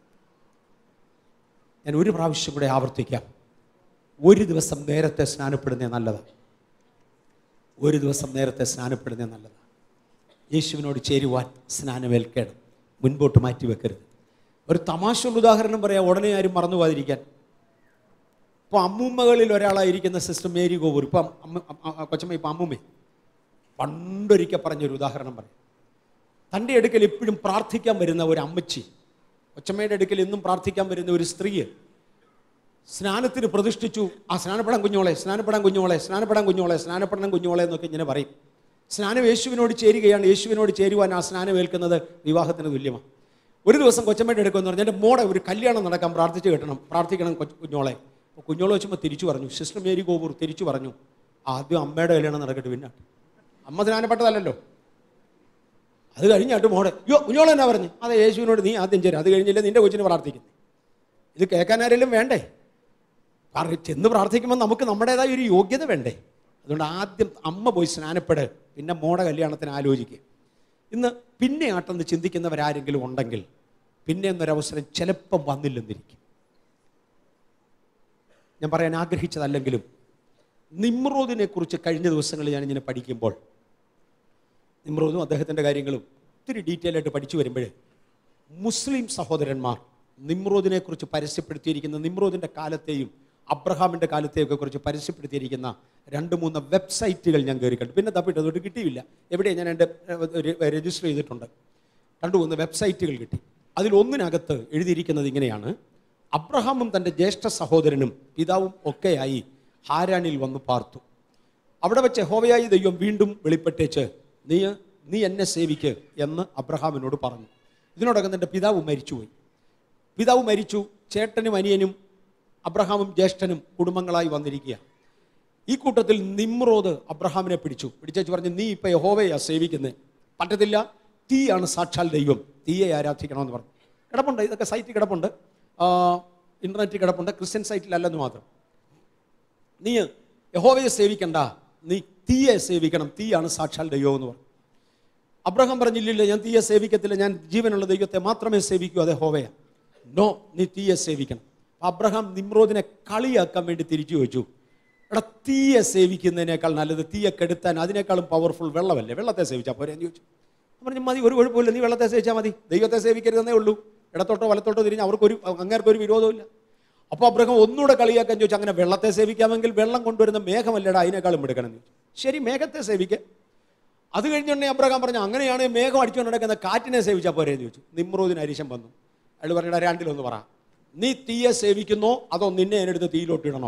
ഞാൻ ഒരു പ്രാവശ്യം കൂടെ ആവർത്തിക്കാം ഒരു ദിവസം നേരത്തെ സ്നാനപ്പെടുന്നത് നല്ലതാണ് ഒരു ദിവസം നേരത്തെ സ്നാനപ്പെടുന്നത് നല്ലതാണ് യേശുവിനോട് ചേരുവാൻ സ്നാനമേൽക്കണം മുൻപോട്ട് മാറ്റി വെക്കരുത് ഒരു തമാശയുള്ള ഉദാഹരണം പറയാം ഉടനെ ആരും മറന്നു പോകാതിരിക്കാൻ ഇപ്പോൾ അമ്മൂമ്മകളിൽ ഒരാളായിരിക്കുന്ന സിസ്റ്റർ മേരി ഗോപൂർ ഇപ്പം അമ്മ അ- അ- കൊച്ചമ്മ ഇപ്പം അമ്മൂമ്മേ പണ്ടൊരിക്കൽ പറഞ്ഞൊരു ഉദാഹരണം പറയാം തൻ്റെ അടുക്കൽ എപ്പോഴും പ്രാർത്ഥിക്കാൻ വരുന്ന ഒരു അമ്മച്ചി കൊച്ചമ്മയുടെ അടുക്കൽ എന്നും പ്രാർത്ഥിക്കാൻ വരുന്ന ഒരു സ്ത്രീയെ സ്നാനത്തിന് പ്രതിഷ്ഠിച്ചു ആ സ്നാനപ്പെടാൻ കുഞ്ഞോളെ സ്നാനപ്പെടാൻ കുഞ്ഞോളെ സ്നാനപ്പെടാൻ കുഞ്ഞോളെ സ്നാനപ്പെടാൻ കുഞ്ഞോളെ എന്നൊക്കെ ഇങ്ങനെ പറയും സ്നാനം യേശുവിനോട് ചേരുകയാണ് യേശുവിനോട് ചേരുവാൻ ആ സ്നാനം ഏൽക്കുന്നത് വിവാഹത്തിന് തുല്യമാണ് ഒരു ദിവസം കൊച്ചമ്മയുടെ എടുക്കുമെന്ന് പറഞ്ഞാൽ എൻ്റെ മോടെ ഒരു കല്യാണം നടക്കാൻ പ്രാർത്ഥിച്ച് കിട്ടണം പ്രാർത്ഥിക്കണം കൊച്ച് കുഞ്ഞോളെ അപ്പോൾ കുഞ്ഞോളെ വെച്ചപ്പോൾ തിരിച്ചു പറഞ്ഞു സിസ്റ്റർ മേരി ഗോപൂർ തിരിച്ചു പറഞ്ഞു ആദ്യം അമ്മയുടെ കല്യാണം നടക്കട്ടെ പിന്നെ അമ്മ സ്നാനപ്പെട്ടതല്ലല്ലോ അത് കഴിഞ്ഞാട്ട് മോടെ യോ കുഞ്ഞോളെ എന്നാ പറഞ്ഞു അതെ യേശുവിനോട് നീ ആദ്യം ചേരും അത് കഴിഞ്ഞില്ല നിന്റെ കൊച്ചിന് പ്രാർത്ഥിക്കുന്നു ഇത് കേൾക്കാൻ ആരെങ്കിലും വേണ്ടേ പ്രാർ- ചെന്ന് പ്രാർത്ഥിക്കുമ്പോൾ നമുക്ക് നമ്മുടേതായ ഒരു യോഗ്യത വേണ്ടേ അതുകൊണ്ട് ആദ്യം അമ്മ പോയി സ്നാനപ്പെട് പിന്നെ മോടെ കല്യാണത്തിന് ആലോചിക്കുക ഇന്ന് പിന്നെ ആട്ടെന്ന് ചിന്തിക്കുന്നവരാരെങ്കിലും ഉണ്ടെങ്കിൽ പിന്നെ എന്നൊരവസരം ചിലപ്പം വന്നില്ലെന്നിരിക്കും ഞാൻ പറയാൻ ആഗ്രഹിച്ചതല്ലെങ്കിലും നിമ്രോദിനെ കുറിച്ച് കഴിഞ്ഞ ദിവസങ്ങളിൽ ഞാനിങ്ങനെ പഠിക്കുമ്പോൾ നിമ്രോദും അദ്ദേഹത്തിൻ്റെ കാര്യങ്ങളും ഒത്തിരി ഡീറ്റെയിൽ ആയിട്ട് പഠിച്ചു വരുമ്പോൾ മുസ്ലിം സഹോദരന്മാർ നിമ്രോദിനെ കുറിച്ച് പരസ്യപ്പെടുത്തിയിരിക്കുന്ന നിമ്രോദിൻ്റെ കാലത്തെയും അബ്രഹാമിൻ്റെ കാലത്തെയും ഒക്കെ കുറിച്ച് പരസ്യപ്പെടുത്തിയിരിക്കുന്ന രണ്ട് മൂന്ന് വെബ്സൈറ്റുകൾ ഞാൻ കയറി കണ്ടു പിന്നെ തപ്പിട്ട് അതുകൊണ്ട് കിട്ടിയില്ല എവിടെയാണ് ഞാൻ എൻ്റെ രജിസ്റ്റർ ചെയ്തിട്ടുണ്ട് രണ്ട് മൂന്ന് വെബ്സൈറ്റുകൾ കിട്ടി അതിലൊന്നിനകത്ത് എഴുതിയിരിക്കുന്നത് ഇങ്ങനെയാണ് അബ്രഹാമും തൻ്റെ ജ്യേഷ്ഠ സഹോദരനും പിതാവും ഒക്കെയായി ഹാരാനിൽ വന്ന് പാർത്തു അവിടെ വെച്ച് യഹോവയായി ദൈവം വീണ്ടും വെളിപ്പെട്ടേച്ച് നീ നീ എന്നെ സേവിക്ക് എന്ന് അബ്രഹാമിനോട് പറഞ്ഞു ഇതിനോടകം തൻ്റെ പിതാവ് മരിച്ചുപോയി പിതാവ് മരിച്ചു ചേട്ടനും അനിയനും അബ്രഹാമും ജ്യേഷ്ഠനും കുടുംബങ്ങളായി വന്നിരിക്കുക ഈ കൂട്ടത്തിൽ നിമ്രോദ് അബ്രഹാമിനെ പിടിച്ചു പിടിച്ചു പറഞ്ഞു നീ ഇപ്പൊ യഹോവയാ സേവിക്കുന്നത് പറ്റത്തില്ല തീയാണ് സാക്ഷാൽ ദൈവം തീയെ ആരാധിക്കണമെന്ന് പറഞ്ഞു കിടപ്പുണ്ട് ഇതൊക്കെ സൈറ്റിൽ കിടപ്പുണ്ട് ഇന്റർനെറ്റിൽ കിടപ്പുണ്ട് ക്രിസ്ത്യൻ സൈറ്റിലല്ലെന്ന് മാത്രം നീ യഹോവയെ സേവിക്കണ്ട നീ തീയെ സേവിക്കണം തീയാണ് സാക്ഷാൽ ദൈവം എന്ന് പറഞ്ഞു അബ്രഹാം പറഞ്ഞില്ലില്ല ഞാൻ തീയെ സേവിക്കത്തില്ല ഞാൻ ജീവനുള്ള ദൈവത്തെ മാത്രമേ സേവിക്കൂ അതെ ഹോവയ നോ നീ തീയെ സേവിക്കണം അപ്പൊ അബ്രഹാം നിമ്രോദിനെ കളിയാക്കാൻ വേണ്ടി തിരിച്ചു വെച്ചു എടാ തീയെ സേവിക്കുന്നതിനേക്കാൾ നല്ലത് തീയെ കെടുത്താൻ അതിനേക്കാളും പവർഫുൾ വെള്ളമല്ലേ വെള്ളത്തെ സേവിച്ചാൽ പോരെ എന്ന് ചോദിച്ചു ഞാൻ പറഞ്ഞു മതി ഒരു കുഴപ്പമില്ല നീ വെള്ളത്തെ സേവിച്ചാൽ മതി ദൈവത്തെ സേവിക്കരുതെന്നേ ഉള്ളൂ ഇടത്തോട്ടോ വലത്തോട്ടോ തിരിഞ്ഞ് അവർക്കൊരു അങ്ങേർക്കൊരു വിരോധമില്ല അപ്പോൾ അബ്രഹാം ഒന്നുകൂടെ കളിയാക്കാൻ ചോദിച്ചു അങ്ങനെ വെള്ളത്തെ സേവിക്കാമെങ്കിൽ വെള്ളം കൊണ്ടുവരുന്ന മേഘമല്ലടാ അതിനേക്കാളും എടുക്കണം എന്ന് ചോദിച്ചു ശരി മേഘത്തെ സേവിക്കുക അത് കഴിഞ്ഞുണ്ടെങ്കിൽ അബ്രഹാം പറഞ്ഞു അങ്ങനെയാണ് മേഘം അടിച്ചുകൊണ്ട് നടക്കുന്ന കാറ്റിനെ സേവിച്ചാൽ പോരെ എന്ന് ചോദിച്ചു നിമ്രോദിന് അരിശം വന്നു അയാൾ പറഞ്ഞിട്ട് രണ്ടിലൊന്ന് പറ നീ തീയെ സേവിക്കുന്നോ അതോ നിന്നെ എന്നെടുത്ത് തീയിലോട്ടിടണോ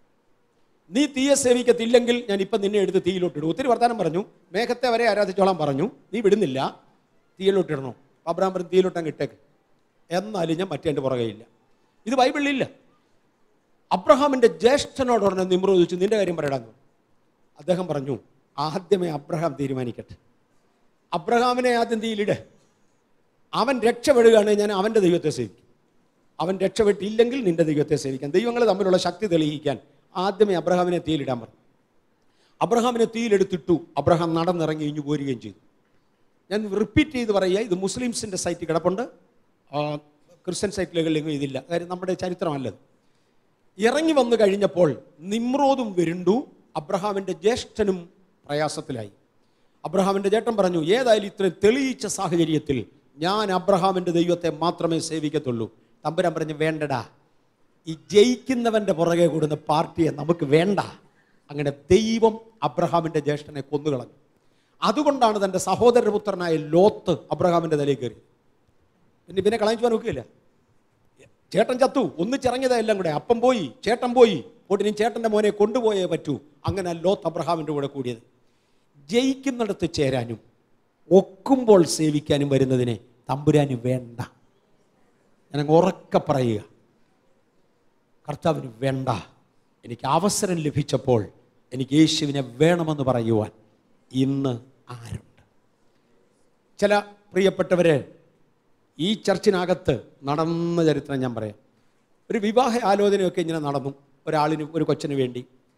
നീ തീയെ സേവിക്കത്തില്ലെങ്കിൽ ഞാൻ ഇപ്പം നിന്നെ എടുത്ത് തീയിലോട്ടിടും ഒത്തിരി വർത്താനം പറഞ്ഞു മേഘത്തെ വരെ ആരാധിച്ചോളാൻ പറഞ്ഞു നീ വിടുന്നില്ല തീയിലോട്ടിടണോ അബ്രഹാം പറഞ്ഞു തീയിലോട്ടങ്ങ് ഇട്ടേക്ക് എന്നാലും ഞാൻ മറ്റേ എൻ്റെ പുറകെയില്ല ഇത് ബൈബിളിലില്ല അബ്രഹാമിൻ്റെ ജ്യേഷ്ഠനോട് ഉടനെ നിമ്രോദ് ചോദിച്ചു നിന്റെ കാര്യം പറയടാന്ന് പറഞ്ഞു. അദ്ദേഹം പറഞ്ഞു ആദ്യമേ അബ്രഹാം തീരുമാനിക്കട്ടെ അബ്രഹാമിനെ ആദ്യം തീയിലിട് അവൻ രക്ഷപ്പെടുകയാണെങ്കിൽ ഞാൻ അവൻ്റെ ദൈവത്തെ സേവിക്കും അവൻ രക്ഷപ്പെട്ടില്ലെങ്കിൽ നിന്റെ ദൈവത്തെ സേവിക്കാൻ ദൈവങ്ങൾ തമ്മിലുള്ള ശക്തി തെളിയിക്കാൻ ആദ്യമേ അബ്രഹാമിനെ തീയിലിടാൻ പറഞ്ഞു അബ്രഹാമിനെ തീയിലെടുത്തിട്ടു അബ്രഹാം നടന്നിറങ്ങി ഇഞ്ഞു പോരുകയും ചെയ്തു ഞാൻ റിപ്പീറ്റ് ചെയ്ത് പറയുക ഇത് മുസ്ലിംസിൻ്റെ സൈറ്റ് കിടപ്പുണ്ട് ആ, ക്രിസ്ത്യൻ സൈറ്റിലുകളിലെങ്കിലും ഇതില്ല കാര്യം നമ്മുടെ ചരിത്രമല്ലത് ഇറങ്ങി വന്നു കഴിഞ്ഞപ്പോൾ നിമ്രോദും വരുണ്ടു അബ്രഹാമിൻ്റെ ജ്യേഷ്ഠനും പ്രയാസത്തിലായി അബ്രഹാമിൻ്റെ ചേട്ടൻ പറഞ്ഞു ഏതായാലും ഇത്രയും തെളിയിച്ച സാഹചര്യത്തിൽ ഞാൻ അബ്രഹാമിൻ്റെ ദൈവത്തെ മാത്രമേ സേവിക്കത്തുള്ളൂ തമ്പുരാൻ പറഞ്ഞു വേണ്ടടാ ഈ ജയിക്കുന്നവൻ്റെ പുറകെ കൂടുന്ന പാർട്ടിയെ നമുക്ക് വേണ്ട അങ്ങനെ ദൈവം അബ്രഹാമിൻ്റെ ജ്യേഷ്ഠനെ കൊന്നുകളഞ്ഞു അതുകൊണ്ടാണ് തൻ്റെ സഹോദരപുത്രനായ ലോത്ത് അബ്രഹാമിൻ്റെ തലയിൽ കയറി പിന്നെ പിന്നെ കളയിച്ചു പോകാൻ നോക്കുകയില്ല ചേട്ടൻ ചത്തു ഒന്നിച്ചിറങ്ങിയതാ എല്ലാം കൂടെ അപ്പം പോയി ചേട്ടൻ പോയി പോട്ടിനി ചേട്ടൻ്റെ മോനെ കൊണ്ടുപോയേ പറ്റൂ അങ്ങനെ ലോത്ത് അബ്രഹാമിൻ്റെ കൂടെ കൂടിയത് ജയിക്കുന്നിടത്ത് ചേരാനും ഒക്കുമ്പോൾ സേവിക്കാനും വരുന്നതിനെ തമ്പുരാന് വേണ്ട ഞാനങ്ങ് ഉറക്കെ പറയുക കർത്താവിന് വേണ്ട എനിക്ക് അവസരം ലഭിച്ചപ്പോൾ എനിക്ക് യേശുവിനെ വേണമെന്ന് പറയുവാൻ ഇന്ന് ആരുണ്ട് ചില പ്രിയപ്പെട്ടവര് ഈ ചർച്ചിനകത്ത് നടന്ന ചരിത്രം ഞാൻ പറയാം ഒരു വിവാഹ ആലോചനയൊക്കെ ഇങ്ങനെ നടന്നു ഒരാളിന് ഒരു കൊച്ചിന് വേണ്ടി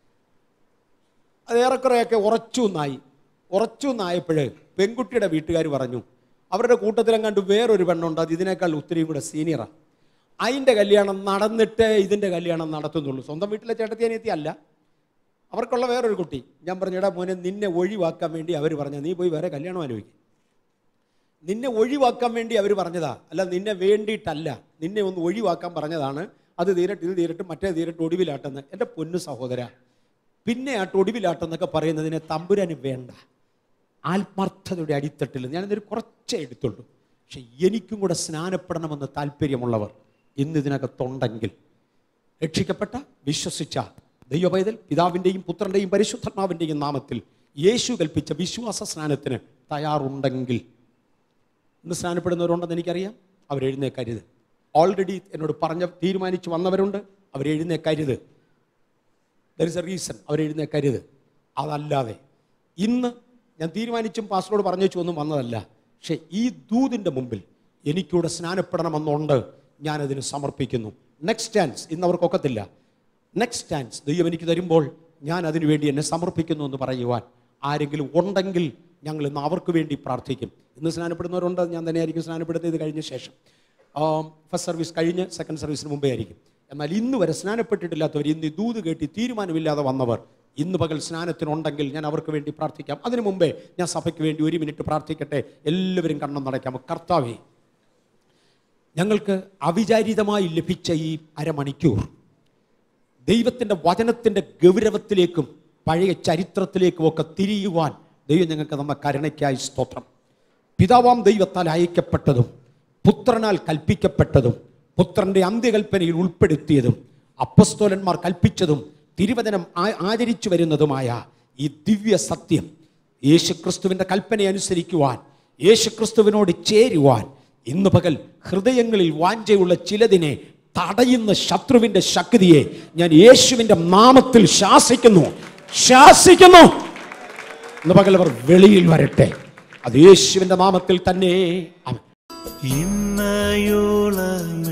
അത് ഏറെക്കുറെയൊക്കെ ഉറച്ചു എന്നായി ഉറച്ചു എന്നായപ്പോൾ പെൺകുട്ടിയുടെ വീട്ടുകാർ പറഞ്ഞു അവരുടെ കൂട്ടത്തിലും കണ്ട് വേറൊരു പെണ്ണുണ്ട് അത് ഇതിനേക്കാൾ ഒത്തിരിയും കൂടെ സീനിയറാണ് അതിൻ്റെ കല്യാണം നടന്നിട്ടേ ഇതിൻ്റെ കല്യാണം നടത്തുന്നുള്ളൂ സ്വന്തം വീട്ടിലെ ചേട്ടത്തി അനിയത്തി അല്ല അവർക്കുള്ള വേറൊരു കുട്ടി ഞാൻ പറഞ്ഞു എടാ മോനെ നിന്നെ ഒഴിവാക്കാൻ വേണ്ടി അവർ പറഞ്ഞു നീ പോയി വേറെ കല്യാണം ആലോചിക്കും നിന്നെ ഒഴിവാക്കാൻ വേണ്ടി അവർ പറഞ്ഞതാ അല്ല നിന്നെ വേണ്ടിയിട്ടല്ല നിന്നെ ഒന്ന് ഒഴിവാക്കാൻ പറഞ്ഞതാണ് അത് തീരട്ട് ഇത് തീരട്ട് മറ്റേ തീരട്ട് ഒടുവിലാട്ടെന്ന് എൻ്റെ പൊന്നു സഹോദര പിന്നെ ആട്ട് ഒടുവിലാട്ടെന്നൊക്കെ പറയുന്നതിനെ തമ്പുരാന് വേണ്ട ആത്മാർത്ഥതയുടെ അടിത്തട്ടിൽ ഞാനിതൊരു കുറച്ചേ എടുത്തുള്ളൂ പക്ഷെ എനിക്കും കൂടെ സ്നാനപ്പെടണമെന്ന് താല്പര്യമുള്ളവർ ഇന്ന് ഇതിനകത്തുണ്ടെങ്കിൽ രക്ഷിക്കപ്പെട്ട വിശ്വസിച്ച ദൈവപൈതൽ പിതാവിൻ്റെയും പുത്രൻ്റെയും പരിശുദ്ധാത്മാവിൻ്റെയും നാമത്തിൽ യേശു കൽപ്പിച്ച വിശ്വാസ സ്നാനത്തിന് തയ്യാറുണ്ടെങ്കിൽ ഇന്ന് സ്നാനപ്പെടുന്നവരുണ്ടെന്ന് എനിക്കറിയാം അവരെഴുന്നേക്കരുത് ഓൾറെഡി എന്നോട് പറഞ്ഞ തീരുമാനിച്ചു വന്നവരുണ്ട് അവരെഴുന്നേക്കരുത് ദർ ഇസ് എ റീസൺ അവരെഴുന്നേക്കരുത് അതല്ലാതെ ഇന്ന് ഞാൻ തീരുമാനിച്ചും പാസ്റ്ററോട് പറഞ്ഞു ഒന്നും വന്നതല്ല പക്ഷേ ഈ ദൂതിൻ്റെ മുമ്പിൽ എനിക്കൂടെ സ്നാനപ്പെടണമെന്നുണ്ട് ഞാനതിന് സമർപ്പിക്കുന്നു നെക്സ്റ്റ് ചാൻസ് ഇന്ന് അവർക്കൊക്കത്തില്ല നെക്സ്റ്റ് ചാൻസ് ദൈവം എനിക്ക് തരുമ്പോൾ ഞാൻ അതിനു വേണ്ടി എന്നെ സമർപ്പിക്കുന്നു എന്ന് പറയുവാൻ ആരെങ്കിലും ഉണ്ടെങ്കിൽ ഞങ്ങൾ ഇന്ന് അവർക്ക് വേണ്ടി പ്രാർത്ഥിക്കും ഇന്ന് സ്നാനപ്പെടുന്നവരുണ്ട് ഞാൻ തന്നെയായിരിക്കും സ്നാനപ്പെടുന്നത് ഇത് കഴിഞ്ഞ ശേഷം ഫസ്റ്റ് സർവീസ് കഴിഞ്ഞ് സെക്കൻഡ് സർവീസിന് മുമ്പേ ആയിരിക്കും എന്നാൽ ഇന്ന് വരെ സ്നാനപ്പെട്ടിട്ടില്ലാത്തവർ ഇന്ന് ഈ ദൂത് കേട്ടി തീരുമാനമില്ലാതെ വന്നവർ ഇന്ന് പകൽ സ്നാനത്തിനുണ്ടെങ്കിൽ ഞാൻ അവർക്ക് വേണ്ടി പ്രാർത്ഥിക്കാം അതിനു മുമ്പേ ഞാൻ സഭയ്ക്ക് വേണ്ടി ഒരു മിനിറ്റ് പ്രാർത്ഥിക്കട്ടെ എല്ലാവരും കണ്ണം നടക്കാം കർത്താവേ ഞങ്ങൾക്ക് അവിചാരിതമായി ലഭിച്ച ഈ അരമണിക്കൂർ ദൈവത്തിൻ്റെ വചനത്തിൻ്റെ ഗൗരവത്തിലേക്കും പഴയ ചരിത്രത്തിലേക്കും ഒക്കെ തിരിയുവാൻ ദൈവം ഞങ്ങൾക്ക് നമ്മ കരുണയ്ക്കായി സ്തോത്രം പിതാവാം ദൈവത്താൽ അയക്കപ്പെട്ടതും പുത്രനാൽ കൽപ്പിക്കപ്പെട്ടതും പുത്രന്റെ അന്ത്യകൽപ്പനയിൽ ഉൾപ്പെടുത്തിയതും അപ്പസ്തോലന്മാർ കൽപ്പിച്ചതും തിരുവചനം ആ- ആചരിച്ചു വരുന്നതുമായ ഈ ദിവ്യ സത്യം യേശുക്രിസ്തുവിൻ്റെ കൽപ്പന അനുസരിക്കുവാൻ യേശുക്രിസ്തുവിനോട് ചേരുവാൻ ഇന്ന് പകൽ ഹൃദയങ്ങളിൽ വാഞ്ചയുള്ള ചിലതിനെ തടയുന്ന ശത്രുവിന്റെ ശക്തിയെ ഞാൻ യേശുവിന്റെ നാമത്തിൽ ശാസിക്കുന്നു ശാസിക്കുന്നു ഇന്ന് പകൽ അവർ വെളിയിൽ വരട്ടെ അത് യേശുവിന്റെ നാമത്തിൽ തന്നെ ആമേൻ. ഇന്നയോളമേ